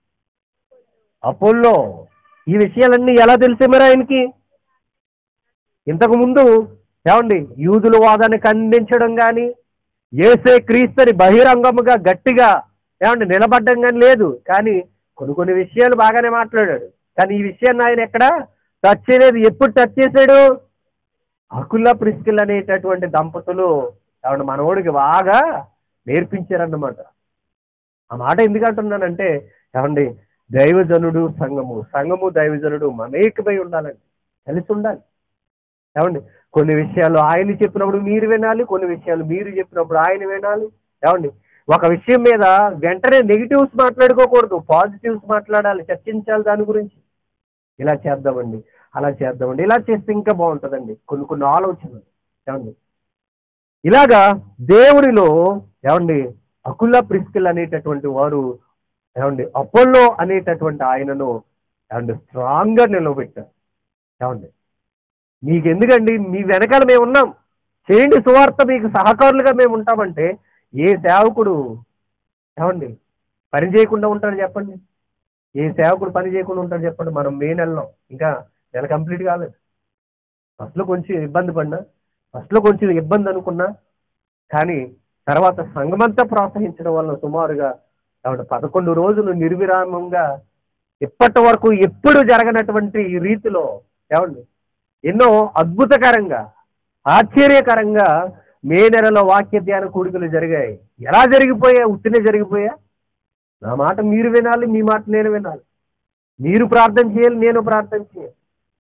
అపోల్లో ఈ విషయాలన్నీ ఎలా తెలిసే మరి ఆయనకి ఇంతకు ముందు ఏమండి యూదుల వాదాన్ని ఖండించడం కానీ ఏసే క్రీస్తుని బహిరంగముగా గట్టిగా ఏమండి నిలబడ్డం కానీ లేదు కానీ కొన్ని కొన్ని విషయాలు బాగానే మాట్లాడాడు కానీ ఈ విషయాన్ని ఆయన ఎక్కడ టచ్ చేయలేదు ఎప్పుడు టచ్ చేశాడు అకుల ప్రిస్కిల్ అనేటటువంటి దంపతులు ఏమండి మనోడికి బాగా నేర్పించారన్నమాట ఆ మాట ఎందుకు అంటున్నానంటే ఏమండి దైవజనుడు సంఘము సంఘము దైవజనుడు మమేకమై ఉండాలండి కలిసి ఉండాలి ఏమండి కొన్ని విషయాలు ఆయన చెప్పినప్పుడు మీరు వినాలి కొన్ని విషయాలు మీరు చెప్పినప్పుడు ఆయన వినాలి ఏమండి ఒక విషయం మీద వెంటనే నెగిటివ్స్ మాట్లాడుకోకూడదు పాజిటివ్స్ మాట్లాడాలి చర్చించాలి దాని గురించి ఇలా చేద్దామండి అలా చేద్దామండి ఇలా చేస్తే ఇంకా బాగుంటుందండి కొన్ని కొన్ని ఆలోచనలు ఏమండి ఇలాగా దేవునిలో ఏమండి అకుల ప్రిస్కిల్ అనేటటువంటి వారు ఏమండి అపోల్లో అనేటటువంటి ఆయనను ఏమండి స్ట్రాంగ్గా నిలబెట్టారు ఏమండి మీకు ఎందుకండి మీ వెనకాల మేము ఉన్నాం చేయండి సువార్త మీకు సహకారులుగా మేము ఉంటామంటే ఏ సేవకుడు ఏమండి పని చేయకుండా ఉంటాడు చెప్పండి ఏ సేవకుడు పని చేయకుండా ఉంటాడు చెప్పండి మనం మే నెలలో ఇంకా నెల కంప్లీట్ కాలేదు ఫస్ట్లో కొంచెం ఇబ్బంది పడినా ఫస్ట్లో కొంచెం ఇబ్బంది అనుకున్నా కానీ తర్వాత సంఘమంతా ప్రోత్సహించడం వల్ల సుమారుగా కాబట్టి పదకొండు రోజులు నిర్విరామంగా ఇప్పటి వరకు ఎప్పుడు జరగనటువంటి ఈ రీతిలో ఏమండి ఎన్నో అద్భుతకరంగా ఆశ్చర్యకరంగా మే నెలలో వాక్య ధ్యాన కూడికలు జరిగాయి ఎలా జరిగిపోయా ఉత్తినే జరిగిపోయా నా మాట మీరు వినాలి మీ మాట నేను వినాలి మీరు ప్రార్థన చేయాలి నేను ప్రార్థన చేయాలి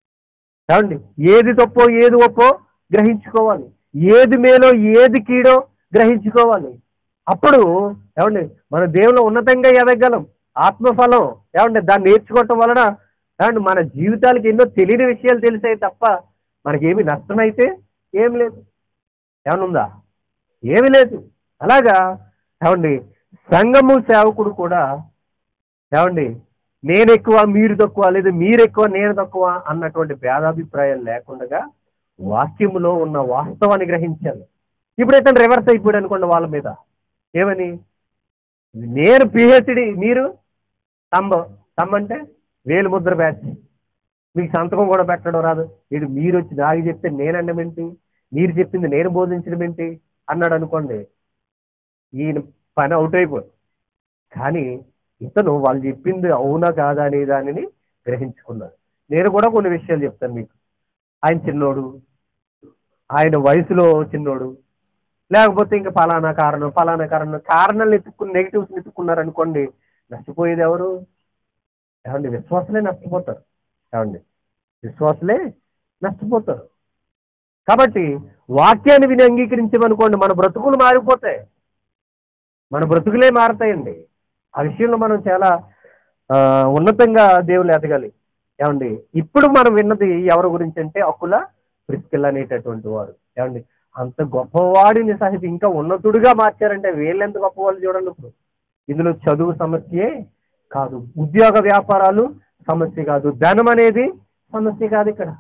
ఏమండి ఏది తప్పో ఏది ఒప్పో గ్రహించుకోవాలి ఏది మేలో ఏది కీడో గ్రహించుకోవాలి అప్పుడు ఏమండి మన దేవులో ఉన్నతంగా ఎదగలం ఆత్మఫలం ఏమండి దాన్ని నేర్చుకోవటం వలన ఏమండి మన జీవితాలకి ఎన్నో తెలియని విషయాలు తెలిసాయి తప్ప మనకేమి నష్టమైతే ఏం లేదు ఏమన్నా ఉందా ఏమి లేదు అలాగా ఏమండి సంఘము సేవకుడు కూడా ఏమండి నేను ఎక్కువ మీరు తక్కువ లేదు మీరు ఎక్కువ నేను తక్కువ అన్నటువంటి భేదాభిప్రాయాలు లేకుండా వాక్యములో ఉన్న వాస్తవాన్ని గ్రహించాలి ఇప్పుడు ఇతను రివర్స్ అయిపోయాడు అనుకోండి వాళ్ళ మీద ఏమని నేను పిహెచ్డి మీరు తమ్మ తమ్మ అంటే వేలు ముద్ర బ్యాచ్ మీకు సంతకం కూడా పెట్టడం రాదు ఇది మీరు వచ్చి నాకు చెప్తే నేను అనడం ఏంటి మీరు చెప్పింది నేను బోధించడం ఏంటి అన్నాడు అనుకోండి ఈయన పని అవుట్ అయిపోయి కానీ ఇతను వాళ్ళు చెప్పింది అవునా కాదా అనే దానిని గ్రహించుకున్నాడు నేను కూడా కొన్ని విషయాలు చెప్తాను మీకు ఆయన చిన్నోడు ఆయన వయసులో చిన్నోడు లేకపోతే ఇంకా ఫలానా కారణం ఫలానా కారణం కారణాలు ఎత్తుక్కుని నెగిటివ్స్ ఎత్తుకున్నారు అనుకోండి నష్టపోయేది ఎవరు ఏమండి విశ్వాసలే నష్టపోతారు ఏమండి విశ్వాసలే నష్టపోతారు కాబట్టి వాక్యాన్ని విని అంగీకరించమనుకోండి మన బ్రతుకులు మారిపోతాయి మన బ్రతుకులే మారతాయండి ఆ విషయంలో మనం చాలా ఆ, ఉన్నతంగా దేవుళ్ళు ఎదగాలి ఏమండి ఇప్పుడు మనం విన్నది ఎవరి గురించి అంటే అకుల ప్రిస్కిల్ అనేటటువంటి వారు ఏమండి అంత గొప్పవాడిని సహితం ఇంకా ఉన్నతుడిగా మార్చారంటే వీళ్ళెంత గొప్పవాళ్ళు చూడండి ఇప్పుడు ఇందులో చదువు సమస్యే కాదు ఉద్యోగ వ్యాపారాలు సమస్య కాదు ధనం అనేది సమస్య కాదు ఇక్కడ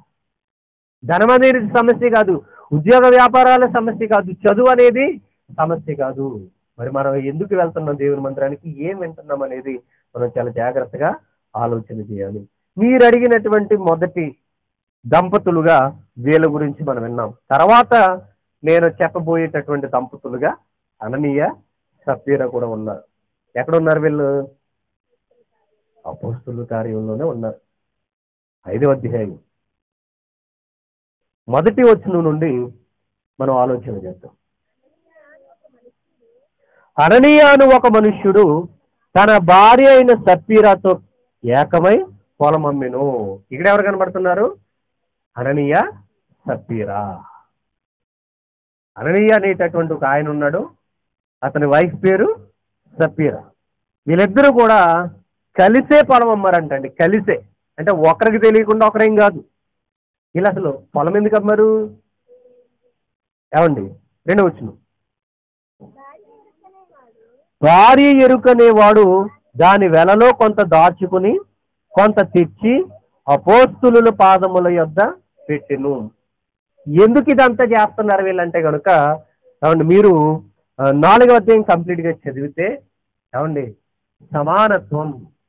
ధనం అనేది సమస్య కాదు ఉద్యోగ వ్యాపారాల సమస్య కాదు చదువు అనేది సమస్య కాదు మరి మనం ఎందుకు వెళ్తున్నాం దేవుని మందిరానికి ఏం వింటున్నాం అనేది మనం చాలా జాగ్రత్తగా ఆలోచన చేయాలి మీరు అడిగినటువంటి మొదటి దంపతులుగా వీళ్ళ గురించి మనం విన్నాం తర్వాత నేను చెప్పబోయేటటువంటి దంపతులుగా అననీయ సఫీర కూడా ఉన్నారు ఎక్కడ ఉన్నారు వీళ్ళు అపోస్తుల కార్యంలోనే ఉన్నారు ఐదవ అధ్యాయం మొదటి వచనం నుండి మనం ఆలోచన చేద్దాం అననీయ అను ఒక మనుష్యుడు తన భార్య అయిన సప్పీరాతో ఏకమై పొలం అమ్మెను ఇక్కడ ఎవరు కనబడుతున్నారు అననీయ సప్పీరా అననీయ అనేటటువంటి ఒక ఆయన ఉన్నాడు అతని వైఫ్ పేరు సప్పీరా వీళ్ళిద్దరూ కూడా కలిసే పొలం అమ్మారంటండి కలిసే అంటే ఒకరికి తెలియకుండా ఒకరేం కాదు వీళ్ళు అసలు పొలం ఎందుకు అమ్మారు ఏమండి రెండో వచ్చిన భార్య ఎరుకనేవాడు దాని వెలలో కొంత దాచుకుని కొంత తెచ్చి అపోస్తుల పాదముల యొద్ద పెట్టెను ఎందుకు ఇదంతా చేస్తున్నారు వీళ్ళంటే కనుక ఏమండి మీరు ఆ, నాలుగవ అధ్యాయం కంప్లీట్ గా చదివితే ఏమండి సమానత్వం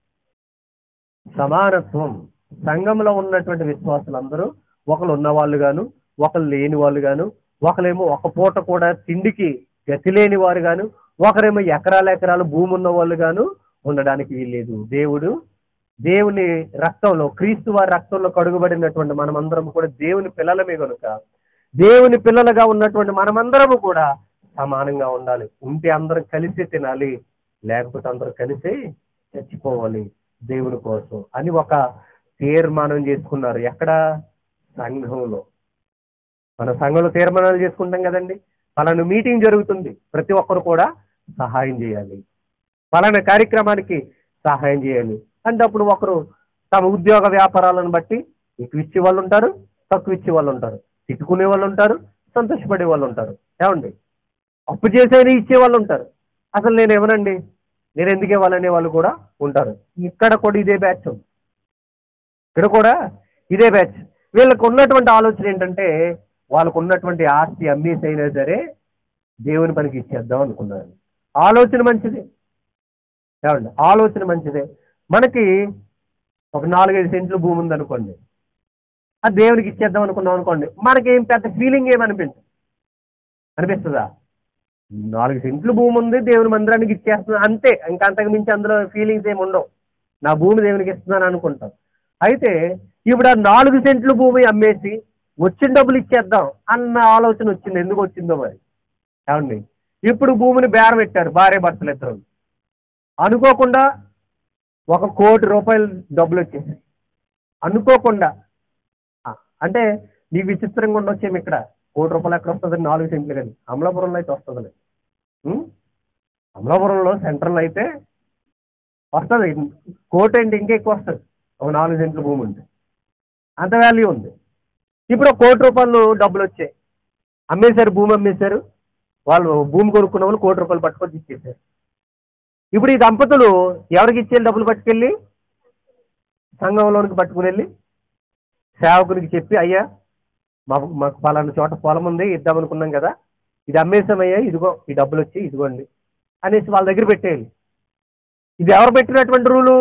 సమానత్వం సంఘంలో ఉన్నటువంటి విశ్వాసులందరూ ఒకరు ఉన్నవాళ్ళు గాను ఒకరు లేని వాళ్ళు గాను ఒకరేమో ఒక పూట కూడా తిండికి గతి లేని వారు గాను ఒకరేమో ఎకరాల ఎకరాలు భూమి ఉన్న వాళ్ళు గాను ఉండడానికి వీల్లేదు దేవుడు దేవుని రక్తంలో క్రీస్తు వారి రక్తంలో కడుగుబడినటువంటి మనమందరం కూడా దేవుని పిల్లలమే కనుక దేవుని పిల్లలుగా ఉన్నటువంటి మనమందరము కూడా సమానంగా ఉండాలి ఉంటే అందరం కలిసి తినాలి లేకపోతే అందరం కలిసి చచ్చిపోవాలి దేవుని కోసం అని ఒక తీర్మానం చేసుకున్నారు ఎక్కడ సంఘంలో మన సంఘంలో తీర్మానాలు చేసుకుంటాం కదండి పలానా మీటింగ్ జరుగుతుంది ప్రతి ఒక్కరు కూడా సహాయం చేయాలి పలానా కార్యక్రమానికి సహాయం చేయాలి అంటే అప్పుడు ఒకరు తమ ఉద్యోగ వ్యాపారాలను బట్టి ఎక్కువ ఇచ్చే వాళ్ళు ఉంటారు తక్కువ ఇచ్చే వాళ్ళు ఉంటారు తిట్టుకునే వాళ్ళు ఉంటారు సంతోషపడే వాళ్ళు ఉంటారు ఏమండి అప్పు చేసేది ఇచ్చే వాళ్ళు ఉంటారు అసలు నేను ఏమనండి నేను ఎందుకు ఇవ్వాలనే వాళ్ళు కూడా ఉంటారు ఇక్కడ కూడా ఇదే బ్యాచ్ ఉంది ఇక్కడ కూడా ఇదే బ్యాచ్ వీళ్ళకు ఉన్నటువంటి ఆలోచన ఏంటంటే వాళ్ళకు ఉన్నటువంటి ఆస్తి అమ్మేసి అయినా సరే దేవుని పనికి ఇచ్చేద్దాం అనుకున్నారు ఆలోచన మంచిదే ఏమండి ఆలోచన మంచిదే మనకి ఒక నాలుగైదు సెంట్లు భూమి ఉందనుకోండి అది దేవునికి ఇచ్చేద్దాం అనుకున్నాం అనుకోండి మనకి ఏం పెద్ద ఫీలింగ్ ఏమనిపించదు అనిపిస్తుందా నాలుగు సెంట్లు భూమి ఉంది దేవుని మందిరానికి ఇచ్చేస్తున్నా అంతే ఇంకా అంతకు మించి అందులో ఫీలింగ్స్ ఏమి ఉండవు నా భూమి దేవునికి ఇస్తున్నాను అనుకుంటాం అయితే ఇప్పుడు ఆ నాలుగు సెంట్లు భూమి అమ్మేసి వచ్చిన డబ్బులు ఇచ్చేద్దాం అన్న ఆలోచన వచ్చింది ఎందుకు వచ్చిందో మరి ఏమండి ఇప్పుడు భూమిని బేరం పెట్టారు భార్య భర్తలు ఇద్దరు అనుకోకుండా ఒక కోటి రూపాయలు డబ్బులు వచ్చేసాయి అనుకోకుండా ఆ, అంటే నీకు విచిత్రంగా ఉండొచ్చేమి ఇక్కడ కోటి రూపాయలు ఎక్కడ వస్తుంది నాలుగు సెంట్లు కానీ అమలాపురంలో అయితే వస్తుంది అమలాపురంలో సెంట్రల్ అయితే వస్తుంది కోటి అంటే ఇంకా ఎక్కువ వస్తుంది ఒక నాలుగు సెంట్లు భూమి ఉంది అంత వాల్యూ ఉంది ఇప్పుడు ఒక కోటి రూపాయలు డబ్బులు వచ్చాయి అమ్మేశారు భూమి అమ్మేశారు వాళ్ళు భూమి కొనుక్కున్న వాళ్ళు కోటి రూపాయలు పట్టుకొని ఇచ్చేసారు ఇప్పుడు ఈ దంపతులు ఎవరికి ఇచ్చే డబ్బులు పట్టుకెళ్ళి సంఘంలోనికి పట్టుకుని వెళ్ళి సేవకునికి చెప్పి అయ్యా మాకు మాకు పలానా చోట పొలం ఉంది ఇద్దాం అనుకున్నాం కదా ఇది అమ్మేసామయ్యా ఇదిగో ఈ డబ్బులు వచ్చి ఇదిగోండి అనేసి వాళ్ళ దగ్గర పెట్టేయాలి ఇది ఎవరు పెట్టినటువంటి రూలు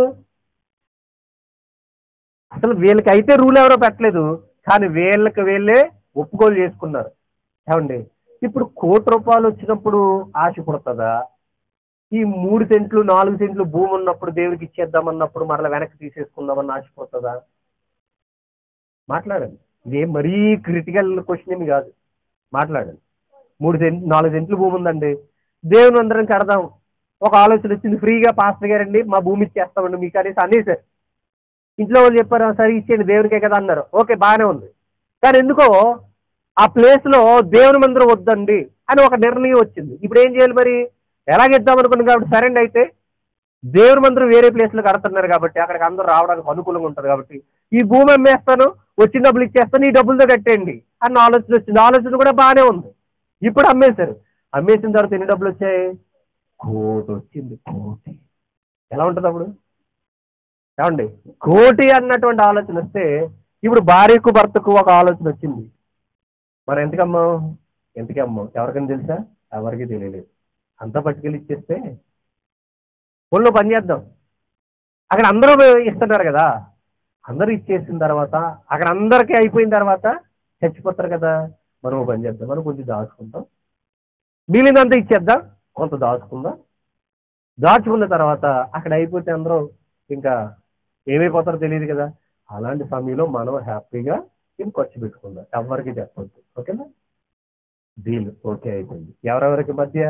అసలు వీళ్ళకి అయితే రూల్ ఎవరో పెట్టలేదు కానీ వీళ్ళకి వీళ్ళే ఒప్పుకోలు చేసుకున్నారు ఏమండి ఇప్పుడు కోటి రూపాయలు వచ్చినప్పుడు ఆశ పుడుతుందా ఈ మూడు సెంట్లు నాలుగు సెంట్లు భూమి ఉన్నప్పుడు దేవుడికి ఇచ్చేద్దామన్నప్పుడు మరలా వెనక్కి తీసేసుకుందామని ఆశ పుడుతుందా మాట్లాడండి ఇదేం మరీ క్రిటికల్ క్వశ్చన్ ఏమి కాదు మాట్లాడండి మూడు సెంట్ నాలుగు సెంట్లు భూమి ఉందండి దేవుని అందరం కడదాం ఒక ఆలోచన వచ్చింది ఫ్రీగా పాస్టర్ గారండి మా భూమి ఇచ్చేస్తామండి మీకు అనేసి అనేసారు ఇంట్లో వాళ్ళు చెప్పారు "ఆ, సరే ఇచ్చేయండి దేవునికే కదా అన్నారు ఓకే బాగానే ఉంది కానీ ఎందుకో ఆ ప్లేస్ లో దేవుని మందిరం వద్దండి అని ఒక నిర్ణయం వచ్చింది ఇప్పుడు ఏం చేయాలి మరి ఎలాగిద్దాం అనుకున్నాం కాబట్టి సరేండి అయితే దేవుని మందిరం వేరే ప్లేస్ లో కడుతున్నారు కాబట్టి అక్కడికి అందరూ రావడానికి అనుకూలంగా ఉంటుంది కాబట్టి ఈ భూమి అమ్మేస్తాను వచ్చిన డబ్బులు ఇచ్చేస్తాను ఈ డబ్బులతో కట్టేయండి అన్న ఆలోచన వచ్చింది ఆలోచన కూడా బాగానే ఉంది ఇప్పుడు అమ్మేశారు అమ్మేసిన తర్వాత ఎన్ని డబ్బులు వచ్చాయి కోటి వచ్చింది కోటి ఎలా ఉంటుంది అప్పుడు ఏమండి కోటి అన్నటువంటి ఆలోచన వస్తే ఇప్పుడు భార్యకు భర్తకు ఒక ఆలోచన వచ్చింది మనం ఎంతకమ్మాం ఎంతకి అమ్మాం ఎవరికైనా తెలుసా ఎవరికి తెలియలేదు అంతా పట్టుకెళ్ళి ఇచ్చేస్తే ఒళ్ళు పని చేద్దాం అక్కడ అందరూ ఇస్తున్నారు కదా అందరూ ఇచ్చేసిన తర్వాత అక్కడ అందరికీ అయిపోయిన తర్వాత చచ్చిపోతారు కదా మనం ఓ పని చేద్దాం మనం కొంచెం దాచుకుంటాం మిగిలినంత ఇచ్చేద్దాం కొంత దాచుకుందాం దాచుకున్న తర్వాత అక్కడ అయిపోతే అందరూ ఇంకా ఏమైపోతారో తెలియదు కదా అలాంటి సమయంలో మనం హ్యాపీగా ఇది ఖర్చు పెట్టుకుందాం ఎవరికి చెప్పొద్దు ఓకేనా డీల్ ఓకే అయిపోయింది ఎవరెవరికి మధ్య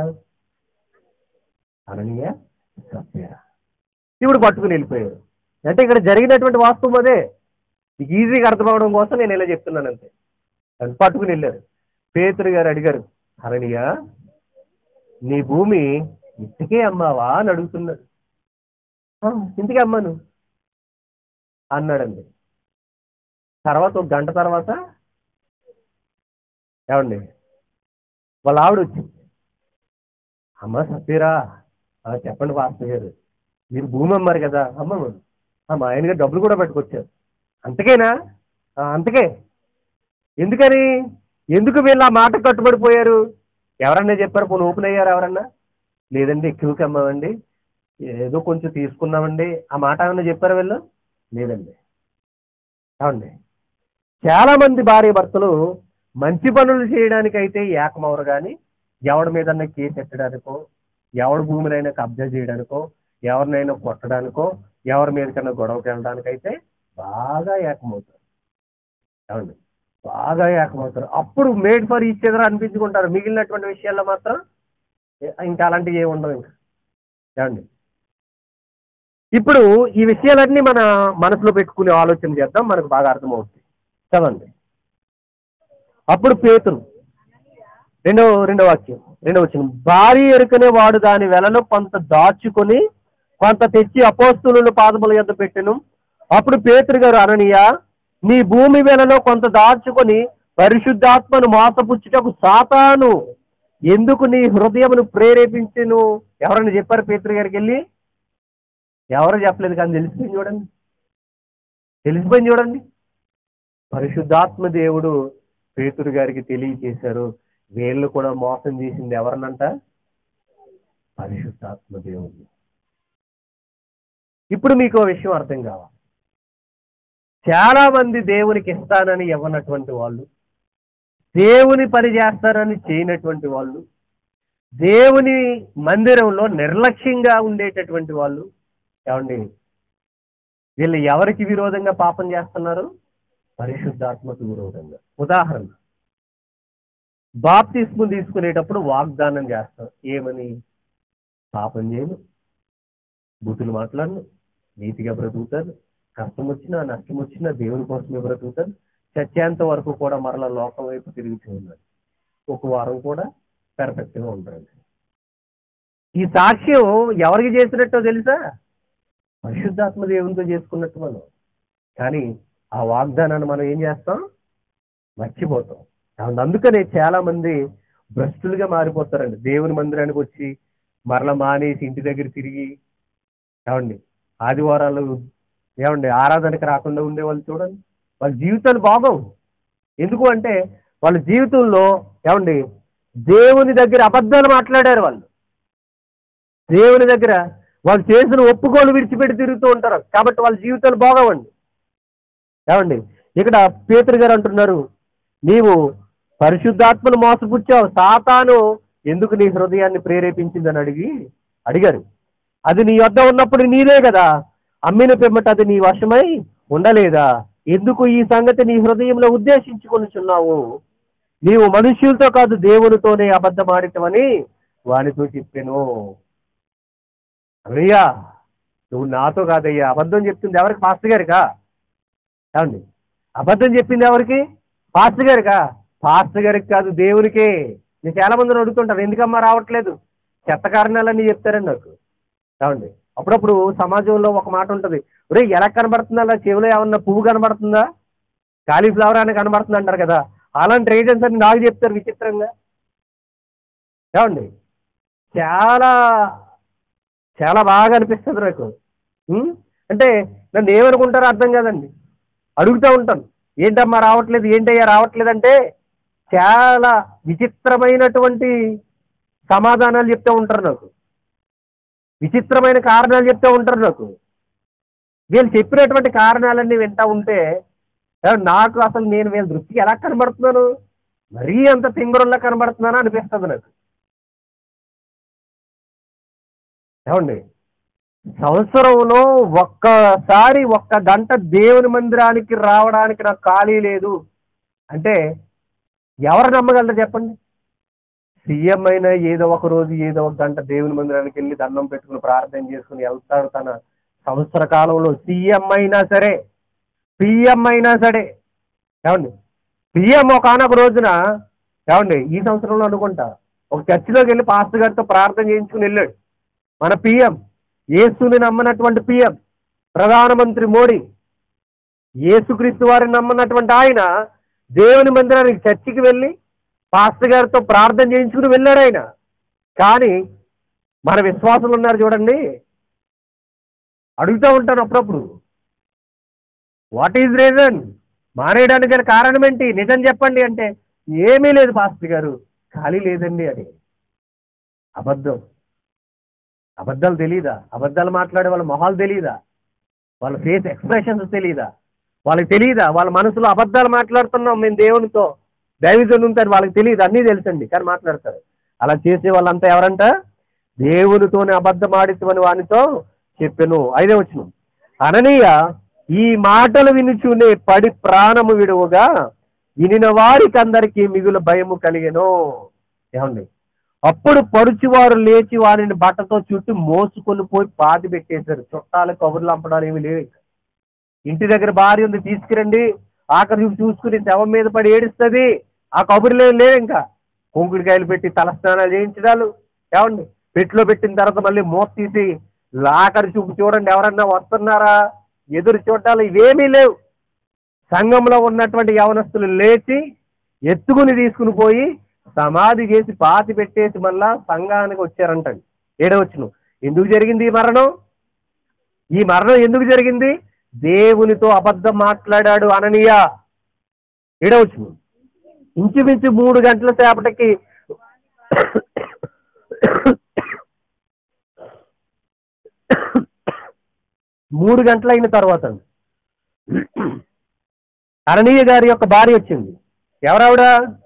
అననీయ సత్య ఇప్పుడు పట్టుకుని వెళ్ళిపోయారు అంటే ఇక్కడ జరిగినటువంటి వాస్తవం అదే మీకు ఈజీగా అర్థమవడం కోసం నేను ఇలా చెప్తున్నాను అంతే అని పట్టుకుని వెళ్ళారు పేతురు గారు అడిగారు అననీయ నీ భూమి ఇంటికే అమ్మావా అని అడుగుతున్నాడు "ఆ, ఇంటికే అమ్మాను అన్నాడండి తర్వాత ఒక గంట తర్వాత ఏమండి వాళ్ళ ఆవిడ వచ్చింది అమ్మ సత్యరా "ఆ, చెప్పండి పాస్టర్ గారు మీరు భూమి అమ్మారు కదా అమ్మ "ఆ, మా ఆయన గారు డబ్బులు కూడా పట్టుకొచ్చారు అంతకేనా "ఆ, అంతకే ఎందుకని ఎందుకు వీళ్ళు ఆ మాట కట్టుబడిపోయారు ఎవరన్నా చెప్పారు పోనీ ఓపెన్ అయ్యారు ఎవరన్నా లేదండి ఎక్కువకి అమ్మామండి ఏదో కొంచెం తీసుకున్నామండి ఆ మాట ఏమన్నా చెప్పారా వీళ్ళు లేదండి అవునండి చాలా మంది భార్య భర్తలు మంచి పనులు చేయడానికైతే ఏకమవరు కానీ ఎవడి మీదన్నా కేసు ఎత్తడానికో ఎవడి భూమినైనా కబ్జా చేయడానికో ఎవరినైనా కొట్టడానికో ఎవరి మీదకైనా గొడవకి వెళ్ళడానికైతే బాగా ఏకమవుతారు ఏమండి బాగా ఏకమవుతారు అప్పుడు మేడ్ ఫర్ ఈచ్ ఎదర్ అనిపించుకుంటారు మిగిలినటువంటి విషయాల్లో మాత్రం ఏ- ఇంకా అలాంటివి ఏమి ఉండవు ఇంకా ఏమండి ఇప్పుడు ఈ విషయాలన్నీ మన మనసులో పెట్టుకునే ఆలోచన చేద్దాం మనకు బాగా అర్థమవుతుంది చదవండి అప్పుడు పేతురు రెండో రెండో వాక్యం రెండో వచ్చిన భార్య ఎరుకనే వాడు దాని వెలలో కొంత దాచుకొని కొంత తెచ్చి అపోస్తులను పాదముల యొద్ద పెట్టెను అప్పుడు పేతురు గారు అననీయ నీ భూమి వెలలో కొంత దాచుకొని పరిశుద్ధాత్మను మోసపుచ్చుటకు సాతాను ఎందుకు నీ హృదయమును ప్రేరేపించెను ఎవరైనా చెప్పారు పేతురు గారికి వెళ్ళి ఎవరు చెప్పలేదు కానీ తెలిసిపోయింది చూడండి తెలిసిపోయింది చూడండి పరిశుద్ధాత్మ దేవుడు పేతురు గారికి తెలియచేశారు వీళ్ళు కూడా మోసం చేసింది ఎవరినంట పరిశుద్ధాత్మ దేవుడు ఇప్పుడు మీకు ఓ విషయం అర్థం కావాలి చాలా మంది దేవునికి ఇస్తానని ఇవ్వనటువంటి వాళ్ళు దేవుని పని చేస్తారని చేయనటువంటి వాళ్ళు దేవుని మందిరంలో నిర్లక్ష్యంగా ఉండేటటువంటి వాళ్ళు ఏమండి వీళ్ళు ఎవరికి విరోధంగా పాపం చేస్తున్నారు పరిశుద్ధాత్మకు విరోధంగా ఉదాహరణ బాప్తిస్ము తీసుకునేటప్పుడు వాగ్దానం చేస్తాం ఏమని పాపం చేయను బూతులు మాట్లాడను నీతిగా బ్రతుకుతాను కష్టం వచ్చినా నష్టం వచ్చినా దేవుని కోసమే బ్రతుకుతాను చచ్చేంత వరకు కూడా మరలా లోకం వైపు తిరుగుతూ ఉన్నాను ఒక వారం కూడా పెర్ఫెక్ట్గా ఉంటాను ఈ సాక్ష్యం ఎవరికి చేసినట్టో తెలుసా పరిశుద్ధాత్మ దేవునితో చేసుకున్నట్టు మనం కానీ ఆ వాగ్దానాన్ని మనం ఏం చేస్తాం మర్చిపోతాం అవును, అందుకనే చాలా మంది భ్రష్టులుగా మారిపోతారండి దేవుని మందిరానికి వచ్చి మరల మానేసి ఇంటి దగ్గర తిరిగి ఏమండి ఆదివారాలు ఏమండి ఆరాధనకి రాకుండా ఉండేవాళ్ళు చూడండి వాళ్ళ జీవితాలు బాగోవు ఎందుకు అంటే వాళ్ళ జీవితంలో ఏమండి దేవుని దగ్గర అబద్ధాలు మాట్లాడారు వాళ్ళు దేవుని దగ్గర వాళ్ళు చేసిన ఒప్పుకోలు విడిచిపెట్టి తిరుగుతూ ఉంటారు కాబట్టి వాళ్ళ జీవితాలు బాగోవండి ఏమండి ఇక్కడ పేతురు గారు అంటున్నారు నీవు పరిశుద్ధాత్మను మోసపుచ్చావు సాతాను ఎందుకు నీ హృదయాన్ని ప్రేరేపించిందని అడిగి అడిగారు అది నీ వద్ద ఉన్నప్పుడు నీదే కదా అమ్మిన పిమ్మట అది నీ వశమై ఉండలేదా ఎందుకు ఈ సంగతి నీ హృదయంలో ఉద్దేశించుకొనిచున్నావు నీవు మనుష్యులతో కాదు దేవునితోనే అబద్ధమాడటమని వానితో చెప్పాను అయ్యా నువ్వు నాతో కాదయ్యా అబద్ధం చెప్తుంది ఎవరికి పాస్టర్ గారికా ఏమండి అబద్ధం చెప్పింది ఎవరికి పాస్టర్ గారికా పాస్టర్ గారికి కాదు దేవునికే నేను చాలా మందిని అడుగుతుంటాను ఎందుకమ్మా రావట్లేదు చెత్త కారణాలన్నీ చెప్తారండి నాకు ఏమండి అప్పుడప్పుడు సమాజంలో ఒక మాట ఉంటుంది ఒరే ఎలా కనబడుతుందా అలా చెవిలో ఏమన్నా పువ్వు కనబడుతుందా కాలీఫ్లవర్ అని కనబడుతుంది అంటారు కదా అలాంటి రీజన్స్ అన్ని నాకు చెప్తారు విచిత్రంగా ఏమండి చాలా చాలా బాగా అనిపిస్తుంది నాకు ఉం? అంటే నన్ను ఏమనుకుంటారో అర్థం కాదండి అడుగుతూ ఉంటాను ఏంటమ్మా రావట్లేదు ఏంటయ్యా రావట్లేదు అంటే చాలా విచిత్రమైనటువంటి సమాధానాలు చెప్తూ ఉంటారు నాకు విచిత్రమైన కారణాలు చెప్తూ ఉంటారు నాకు వీళ్ళు చెప్పినటువంటి కారణాలన్నీ వింటా ఉంటే ఏ, నాకు అసలు నేను వీళ్ళ దృష్టికి ఎలా కనబడుతున్నాను మరీ అంత తింగరుల్లా కనబడుతున్నానా అనిపిస్తుంది నాకు ఏమండి సంవత్సరంలో ఒక్కసారి ఒక్క గంట దేవుని మందిరానికి రావడానికి నాకు ఖాళీ లేదు అంటే ఎవరు నమ్మగలరు చెప్పండి సీఎం అయినా ఏదో ఒక రోజు ఏదో ఒక గంట దేవుని మందిరానికి వెళ్ళి దండం పెట్టుకుని ప్రార్థన చేసుకుని వెళ్తాడు తన సంవత్సర కాలంలో సీఎం అయినా సరే పిఎం అయినా సరే ఏమండి పిఎం ఒకనొక రోజున ఏమండి ఈ సంవత్సరంలో అనుకుంటా ఒక చర్చిలోకి వెళ్ళి పాస్టర్ గారితో ప్రార్థన చేయించుకుని వెళ్ళాడు మన పిఎం యేసుని నమ్మనటువంటి పిఎం ప్రధానమంత్రి మోడీ యేసుక్రీస్తు వారిని నమ్మనటువంటి ఆయన దేవుని మందిరానికి చర్చికి వెళ్ళి పాస్టర్ గారితో ప్రార్థన చేయించుకుని వెళ్ళాడు ఆయన కానీ మన విశ్వాసులు ఉన్నారు చూడండి అడుగుతూ ఉంటాను అప్పుడప్పుడు వాట్ ఈజ్ రీజన్ మానేయడానికి గల కారణం ఏంటి నిజం చెప్పండి అంటే ఏమీ లేదు పాస్టర్ గారు ఖాళీ లేదండి అని అబద్ధం అబద్ధాలు తెలియదా అబద్ధాలు మాట్లాడే వాళ్ళ మొహాలు తెలియదా వాళ్ళ ఫేస్ ఎక్స్ప్రెషన్స్ తెలియదా వాళ్ళకి తెలియదా వాళ్ళ మనసులో అబద్ధాలు మాట్లాడుతున్నాం మేము దేవునితో దైవజన్ ఉంటారు వాళ్ళకి తెలియదు అన్నీ తెలుసండి కానీ మాట్లాడతారు అలా చేసే వాళ్ళంతా ఎవరంట దేవునితోనే అబద్ధం ఆడిస్తామని వానితో చెప్పాను ఐదే వచ్చిన అననీయ ఈ మాటలు వినుచునే పడి ప్రాణము విడువగా వినిన వారికి అందరికీ మిగులు భయము కలిగెను ఏమండి అప్పుడు పడుచువారు లేచి వారిని బట్టతో చుట్టూ మోసుకొని పోయి పాతి పెట్టేశారు చుట్టాలు కబుర్లు అంపడాలు ఏమి లేవు ఇంకా. ఇంటి దగ్గర భార్య ఉంది తీసుకురండి ఆఖరి చూపు చూసుకుని శవం మీద పడి ఏడుస్తుంది ఆ కబుర్లు ఏం లేవు ఇంకా కుంకుడికాయలు పెట్టి తలస్నానాలు చేయించడాలు ఏమండి పెట్టిలో పెట్టిన తర్వాత మళ్ళీ మూత తీసి ఆఖరి చూపు చూడండి ఎవరన్నా వస్తున్నారా ఎదురు చూడాలి ఇవేమీ లేవు సంఘంలో ఉన్నటువంటి యవనస్తులు లేచి ఎత్తుకుని తీసుకుని పోయి సమాధి చేసి పాతి పెట్టేసి మళ్ళా సంఘానికి వచ్చారంటండి ఏడవచ్చును ఎందుకు జరిగింది ఈ మరణం ఈ మరణం ఎందుకు జరిగింది దేవునితో అబద్ధం మాట్లాడాడు అననీయ ఏడవచ్చును ఇంచుమించు మూడు గంటల సేపటికి మూడు గంటలైన తర్వాత అననీయ గారి యొక్క భార్య వచ్చింది ఎవరావిడ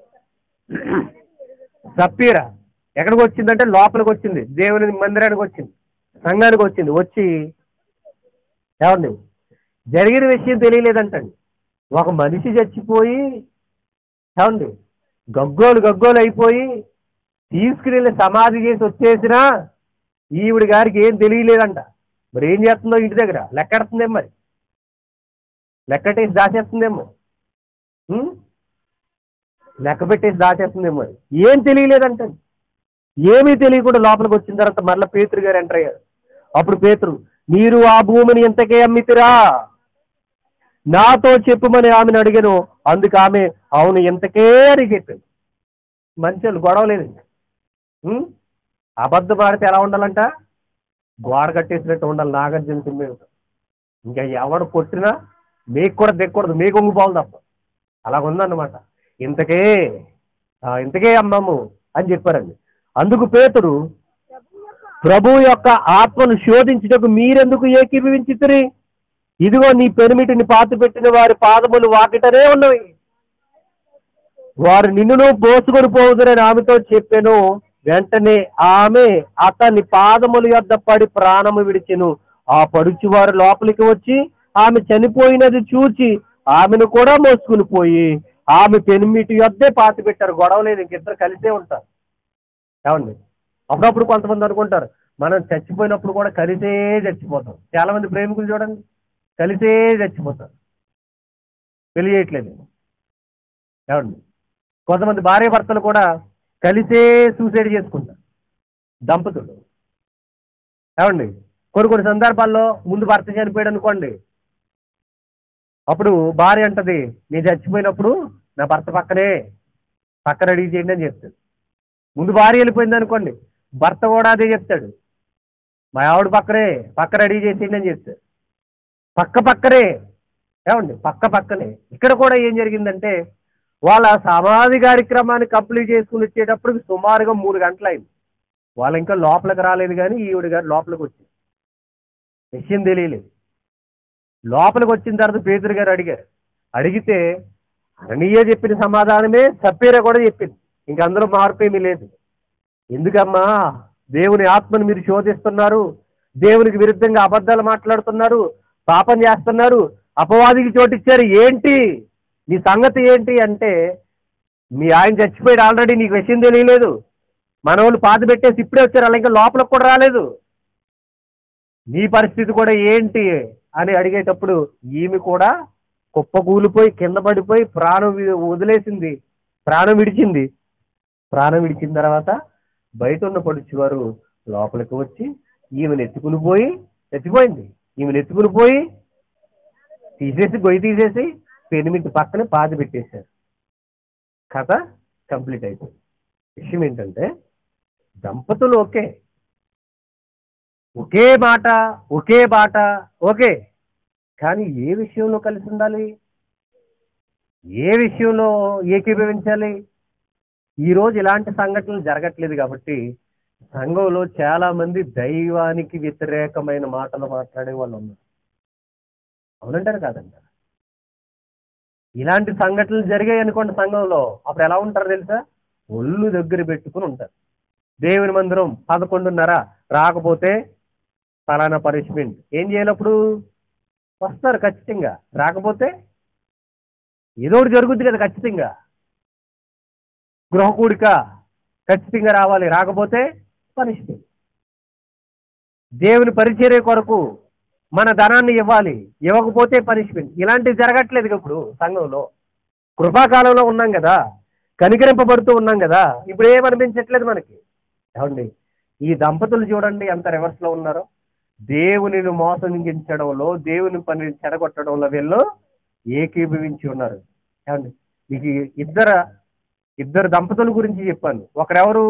సప్పీరా ఎక్కడికి వచ్చిందంటే లోపలికి వచ్చింది దేవుని మందిరానికి వచ్చింది సంఘానికి వచ్చింది వచ్చి ఏమండి జరిగిన విషయం తెలియలేదంటండి ఒక మనిషి చచ్చిపోయి ఏమండి గగ్గోలు గగ్గోలు అయిపోయి తీసుకుని వెళ్ళి సమాధి చేసి వచ్చేసినా ఈవిడ గారికి ఏం తెలియలేదంట మరి ఏం చేస్తుందో ఇంటి దగ్గర లెక్కెడుతుందేమో మరి లెక్కటేసి దాచేస్తుందేమో ఉం? లెక్క పెట్టేసి దాచేస్తుందేమో మరి ఏం తెలియలేదంట ఏమీ తెలియకుండా లోపలికి వచ్చిన తర్వాత మరలా పేతురు గారు ఎంటర్ అయ్యారు అప్పుడు పేతురు మీరు ఆ భూమిని ఎంతకే అమ్మితిరా నాతో చెప్పుమని ఆమెను అడిగాను అందుకు ఆమె అవును ఎంతకే అని చెప్పింది మంచి వాళ్ళు గొడవ లేదు ఉం? అబద్ధం ఆడితే ఎలా ఉండాలంట గోడ కట్టేసినట్టు ఉండాలి నాగార్జున సినిమా ఇంకా ఎవడు కొట్టినా మీకు కూడా దిక్కకూడదు మీకు ఉంగిపోవాలి తప్ప అలా ఉందన్నమాట ఇంతకే ఆ, ఇంతకే అమ్మము అని చెప్పారండి అందుకు పేతుడు ప్రభు యొక్క ఆత్మను శోధించుటకు మీరెందుకు ఏకీభవించితిరి ఇదిగో నీ పెనిమిటిని పాతి పెట్టిన వారి పాదములు వాకిటనే ఉన్నవి వారు నిన్నును పోసుకొని పోవుదురని ఆమెతో చెప్పాను వెంటనే ఆమె అతని పాదముల యొద్ద పడి ప్రాణము విడిచెను ఆ పడుచువారు లోపలికి వచ్చి ఆమె చనిపోయినది చూచి ఆమెను కూడా మోసుకుని పోయి ఆమె పెనిమిటి యొద్దే పాతి పెట్టారు గొడవ లేదు ఇంకిద్దరు కలిసే ఉంటారు ఏమండి అప్పుడప్పుడు కొంతమంది అనుకుంటారు మనం చచ్చిపోయినప్పుడు కూడా కలిసే చచ్చిపోతాం చాలా మంది ప్రేమికులు చూడండి కలిసే చచ్చిపోతారు పెళ్లి చేయట్లేదు ఏమండి కొంతమంది భార్య భర్తలు కూడా కలిసే సూసైడ్ చేసుకుంటారు దంపతులు ఏమండి కొన్ని కొన్ని సందర్భాల్లో ముందు భర్త చనిపోయాడు అనుకోండి అప్పుడు భార్య అంటది నేను చచ్చిపోయినప్పుడు నా భర్త పక్కనే పక్కన రెడీ చేయండి అని చెప్తాడు ముందు భార్య వెళ్ళిపోయింది అనుకోండి భర్త కూడా అదే చెప్తాడు మా ఆవిడ పక్కనే పక్క రెడీ చేసేయండి అని చెప్తాడు పక్క పక్కనే ఏమండి పక్క పక్కనే ఇక్కడ కూడా ఏం జరిగిందంటే వాళ్ళ సమాధి కార్యక్రమాన్ని కంప్లీట్ చేసుకుని వచ్చేటప్పటికి సుమారుగా మూడు గంటలైంది వాళ్ళు ఇంకా లోపలికి రాలేదు కానీ ఈవిడ గారు లోపలికి వచ్చింది విషయం తెలియలేదు లోపలికి వచ్చిన తర్వాత పేతురు గారు అడిగారు అడిగితే అననీయ చెప్పిన సమాధానమే సప్పీర కూడా చెప్పింది ఇంక అందులో మార్పు ఏమీ లేదు ఎందుకమ్మా దేవుని ఆత్మను మీరు శోధిస్తున్నారు దేవునికి విరుద్ధంగా అబద్ధాలు మాట్లాడుతున్నారు పాపం చేస్తున్నారు అపవాదికి చోటిచ్చారు ఏంటి నీ సంగతి ఏంటి అంటే మీ ఆయన చచ్చిపోయాడు ఆల్రెడీ నీకు విషయం తెలియలేదు మన వాళ్ళు పాత పెట్టేసి ఇప్పుడే వచ్చారు అలా ఇంకా లోపలికి కూడా రాలేదు నీ పరిస్థితి కూడా ఏంటి అని అడిగేటప్పుడు ఈమె కూడా కుప్ప కూలిపోయి కింద పడిపోయి ప్రాణం వి- వదిలేసింది ప్రాణం విడిచింది ప్రాణం విడిచిన తర్వాత బయట ఉన్న పడుచువారు లోపలికి వచ్చి ఈమెను ఎత్తుకుని పోయి ఎత్తిపోయింది ఈమెను ఎత్తుకుని పోయి తీసేసి గొయ్యి తీసేసి పెనిమిటి పక్కన పాతి పెట్టేశారు కథ కంప్లీట్ అయిపోయింది విషయం ఏంటంటే దంపతులు ఓకే ఒకే మాట ఒకే బాట ఓకే కానీ ఏ విషయంలో కలిసి ఉండాలి ఏ విషయంలో ఏకీభవించాలి ఈరోజు ఇలాంటి సంఘటనలు జరగట్లేదు కాబట్టి సంఘంలో చాలా మంది దైవానికి వ్యతిరేకమైన మాటలు మాట్లాడే వాళ్ళు ఉన్నారు అవునంటారు కాదంటారు ఇలాంటి సంఘటనలు జరిగాయి అనుకోండి సంఘంలో అప్పుడు ఎలా ఉంటారు తెలుసా ఒళ్ళు దగ్గర పెట్టుకుని ఉంటారు దేవుని మందిరం పదకొండున్నర రాకపోతే ఫలానా పనిష్మెంట్ ఏం చేయాలి అప్పుడు వస్తారు ఖచ్చితంగా రాకపోతే ఏదో ఒకటి జరుగుద్ది కదా ఖచ్చితంగా గృహకూడిక ఖచ్చితంగా రావాలి రాకపోతే పనిష్మెంట్ దేవుని పరిచర్య కొరకు మన ధనాన్ని ఇవ్వాలి ఇవ్వకపోతే పనిష్మెంట్ ఇలాంటివి జరగట్లేదు ఇప్పుడు సంఘంలో కృపాకాలంలో ఉన్నాం కదా కనికరింపబడుతూ ఉన్నాం కదా ఇప్పుడు ఏమనిపించట్లేదు మనకి ఏమండి ఈ దంపతులు చూడండి ఎంత రివర్స్ లో ఉన్నారో దేవునిని మోసగించడంలో దేవుని పనిని చెడగొట్టడంలో వీళ్ళు ఏకీభవించి ఉన్నారు ఏమండి మీకు ఇద్దరు ఇద్దరు దంపతుల గురించి చెప్పాను ఒకరెవరు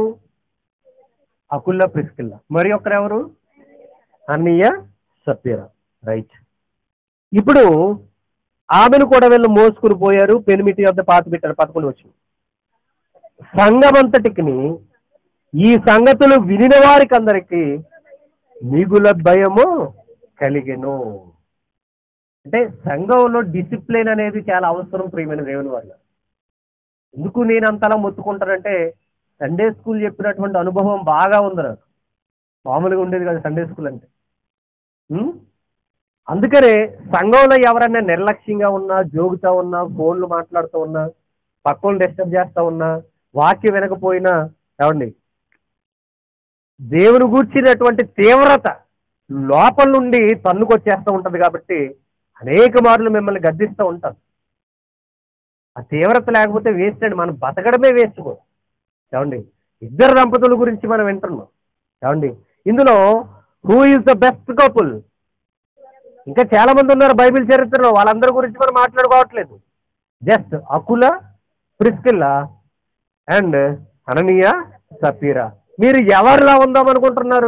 అకుల్ల ప్రిస్కిల్ల మరి ఒకరెవరు అన్నయ్య సత్యర రైట్ ఇప్పుడు ఆమెను కూడా వీళ్ళు మోసుకుని పోయారు పెనిమిటి వద్ద పాత పెట్టారు పదకొండు వచ్చి సంఘమంతటికి ఈ సంగతులు వినిన వారికి అందరికి మిగుల భయము కలిగెను అంటే సంఘంలో డిసిప్లిన్ అనేది చాలా అవసరం ప్రియమైన దేవుని వల్ల ఎందుకు నేను అంతలా మొత్తుకుంటానంటే సండే స్కూల్ చెప్పినటువంటి అనుభవం బాగా ఉంది నాకు మామూలుగా ఉండేది కదా సండే స్కూల్ అంటే ఉం? అందుకనే సంఘంలో ఎవరైనా నిర్లక్ష్యంగా ఉన్నా జోగుతా ఉన్నా ఫోన్లు మాట్లాడుతూ ఉన్నా పక్కన డిస్టర్బ్ చేస్తా ఉన్నా వాక్యం వినకపోయినా ఏమండి దేవుని గూర్చినటువంటి తీవ్రత లోపల నుండి తన్నుకొచ్చేస్తూ ఉంటది కాబట్టి అనేక మార్లు మిమ్మల్ని గద్దిస్తూ ఉంటాను ఆ తీవ్రత లేకపోతే వేస్ట్ అండి మనం బతకడమే వేస్ట్ కూడా ఏమండి ఇద్దరు దంపతుల గురించి మనం వింటున్నాం ఏమండి ఇందులో who is the best couple ఇంకా చాలా మంది ఉన్నారు బైబిల్ చరిత్రలో వాళ్ళందరి గురించి మనం మాట్లాడుకోవట్లేదు just Aquila Priscilla and Ananias Sapphira మీరు ఎవరిలా ఉందాం అనుకుంటున్నారు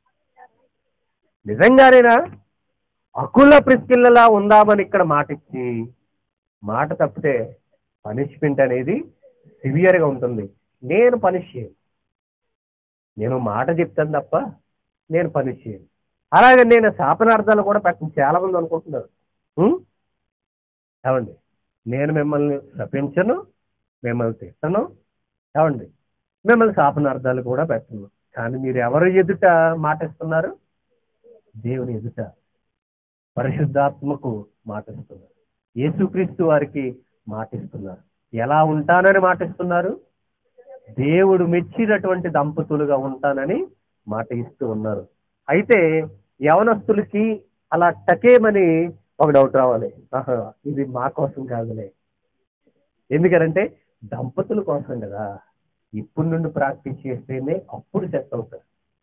నిజంగానేనా అకుల ప్రిస్కిల్లలా ఉందామని ఇక్కడ మాట ఇచ్చి మాట తప్పితే పనిష్మెంట్ అనేది సివియర్గా ఉంటుంది నేను పనిష్ చేయను నేను మాట చెప్తాను తప్ప నేను పనిష్ చేయను అలాగే నేను శాపనార్థాలు కూడా పెట్టను చాలా మంది అనుకుంటున్నారు ఉం? ఏమండి నేను మిమ్మల్ని శపించను మిమ్మల్ని తిట్టను ఏమండి మిమ్మల్ని శాపనార్థాలు కూడా పెట్టను కానీ మీరు ఎవరు ఎదుట మాటిస్తున్నారు దేవుని ఎదుట పరిశుద్ధాత్మకు మాటిస్తున్నారు యేసుక్రీస్తు వారికి మాటిస్తున్నారు ఎలా ఉంటానని మాటిస్తున్నారు దేవుడు మెచ్చినటువంటి దంపతులుగా ఉంటానని మాట ఇస్తూ ఉన్నారు అయితే యవనస్తులకి అలా టకేమని ఒక డౌట్ రావాలి ఆహా, ఇది మా కోసం కాదులే ఎందుకనంటే దంపతుల కోసం కదా ఇప్పటి నుండి ప్రాక్టీస్ చేస్తేనే అప్పుడు సెట్ అవుతారు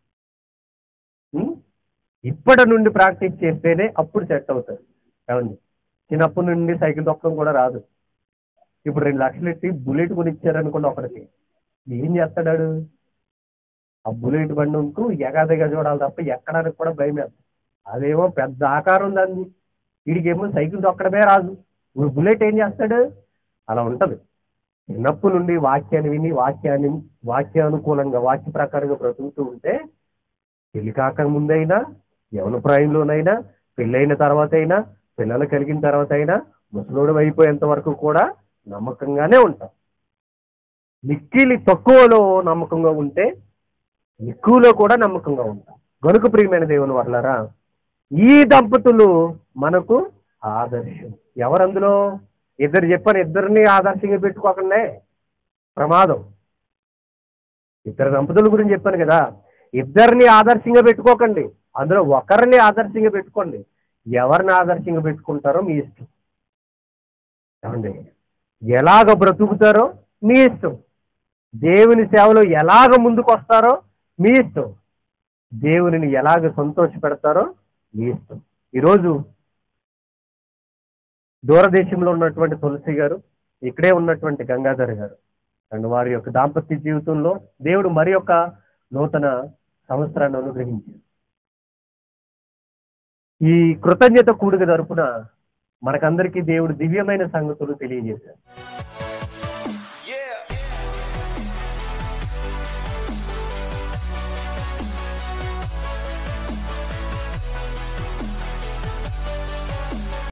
ఉం? ఇప్పటి నుండి ప్రాక్టీస్ చేస్తేనే అప్పుడు సెట్ అవుతారు ఏమండి చిన్నప్పటి నుండి సైకిల్ తొక్కడం కూడా రాదు ఇప్పుడు రెండు లక్షలు ఎట్టి బుల్లెట్ కొనిచ్చారనుకోండి ఒకరికి ఏం చేస్తాడాడు ఆ బుల్లెట్ బండి ఉంటూ ఎగాదిగా చూడాలి తప్ప ఎక్కడానికి కూడా భయం వేస్తుంది అదేమో పెద్ద ఆకారం దాన్ని వీడికేమో సైకిల్ తొక్కడమే రాదు ఇప్పుడు బుల్లెట్ ఏం చేస్తాడు అలా ఉంటది చిన్నప్పటి నుండి వాక్యాన్ని విని వాక్యాన్ని వాక్యానుకూలంగా వాక్య ప్రకారంగా బ్రతుకుతూ ఉంటే పెళ్లి కాక ముందైనా యవన ప్రాయంలోనైనా పెళ్ళైన తర్వాత అయినా పిల్లలు కలిగిన తర్వాత అయినా ముసలోడు అయిపోయేంత వరకు కూడా నమ్మకంగానే ఉంటాం మిక్కిలి తక్కువలో నమ్మకంగా ఉంటే ఎక్కువలో కూడా నమ్మకంగా ఉంటాం గనుక ప్రియమైన దేవుని వర్లారా ఈ దంపతులు మనకు ఆదర్శం ఎవరందులో ఇద్దరు చెప్పాను ఇద్దరిని ఆదర్శంగా పెట్టుకోకండి ప్రమాదం ఇద్దరు దంపతుల గురించి చెప్పాను కదా ఇద్దరిని ఆదర్శంగా పెట్టుకోకండి అందులో ఒకరిని ఆదర్శంగా పెట్టుకోండి ఎవరిని ఆదర్శంగా పెట్టుకుంటారో మీ ఇష్టం ఏమండి ఎలాగ బ్రతుకుతారో మీ ఇష్టం దేవుని సేవలో ఎలాగ ముందుకు వస్తారో మీ ఇష్టం దేవునిని ఎలాగ సంతోష పెడతారో మీ ఇష్టం ఈరోజు దూరదేశంలో ఉన్నటువంటి తులసి గారు ఇక్కడే ఉన్నటువంటి గంగాధర్ గారు అండ్ వారి యొక్క దాంపత్య జీవితంలో దేవుడు మరి యొక్క నూతన సంవత్సరాన్ని అనుగ్రహించారు ఈ కృతజ్ఞత కూడిక తరపున మనకందరికీ దేవుడు దివ్యమైన సంగతులు తెలియజేశారు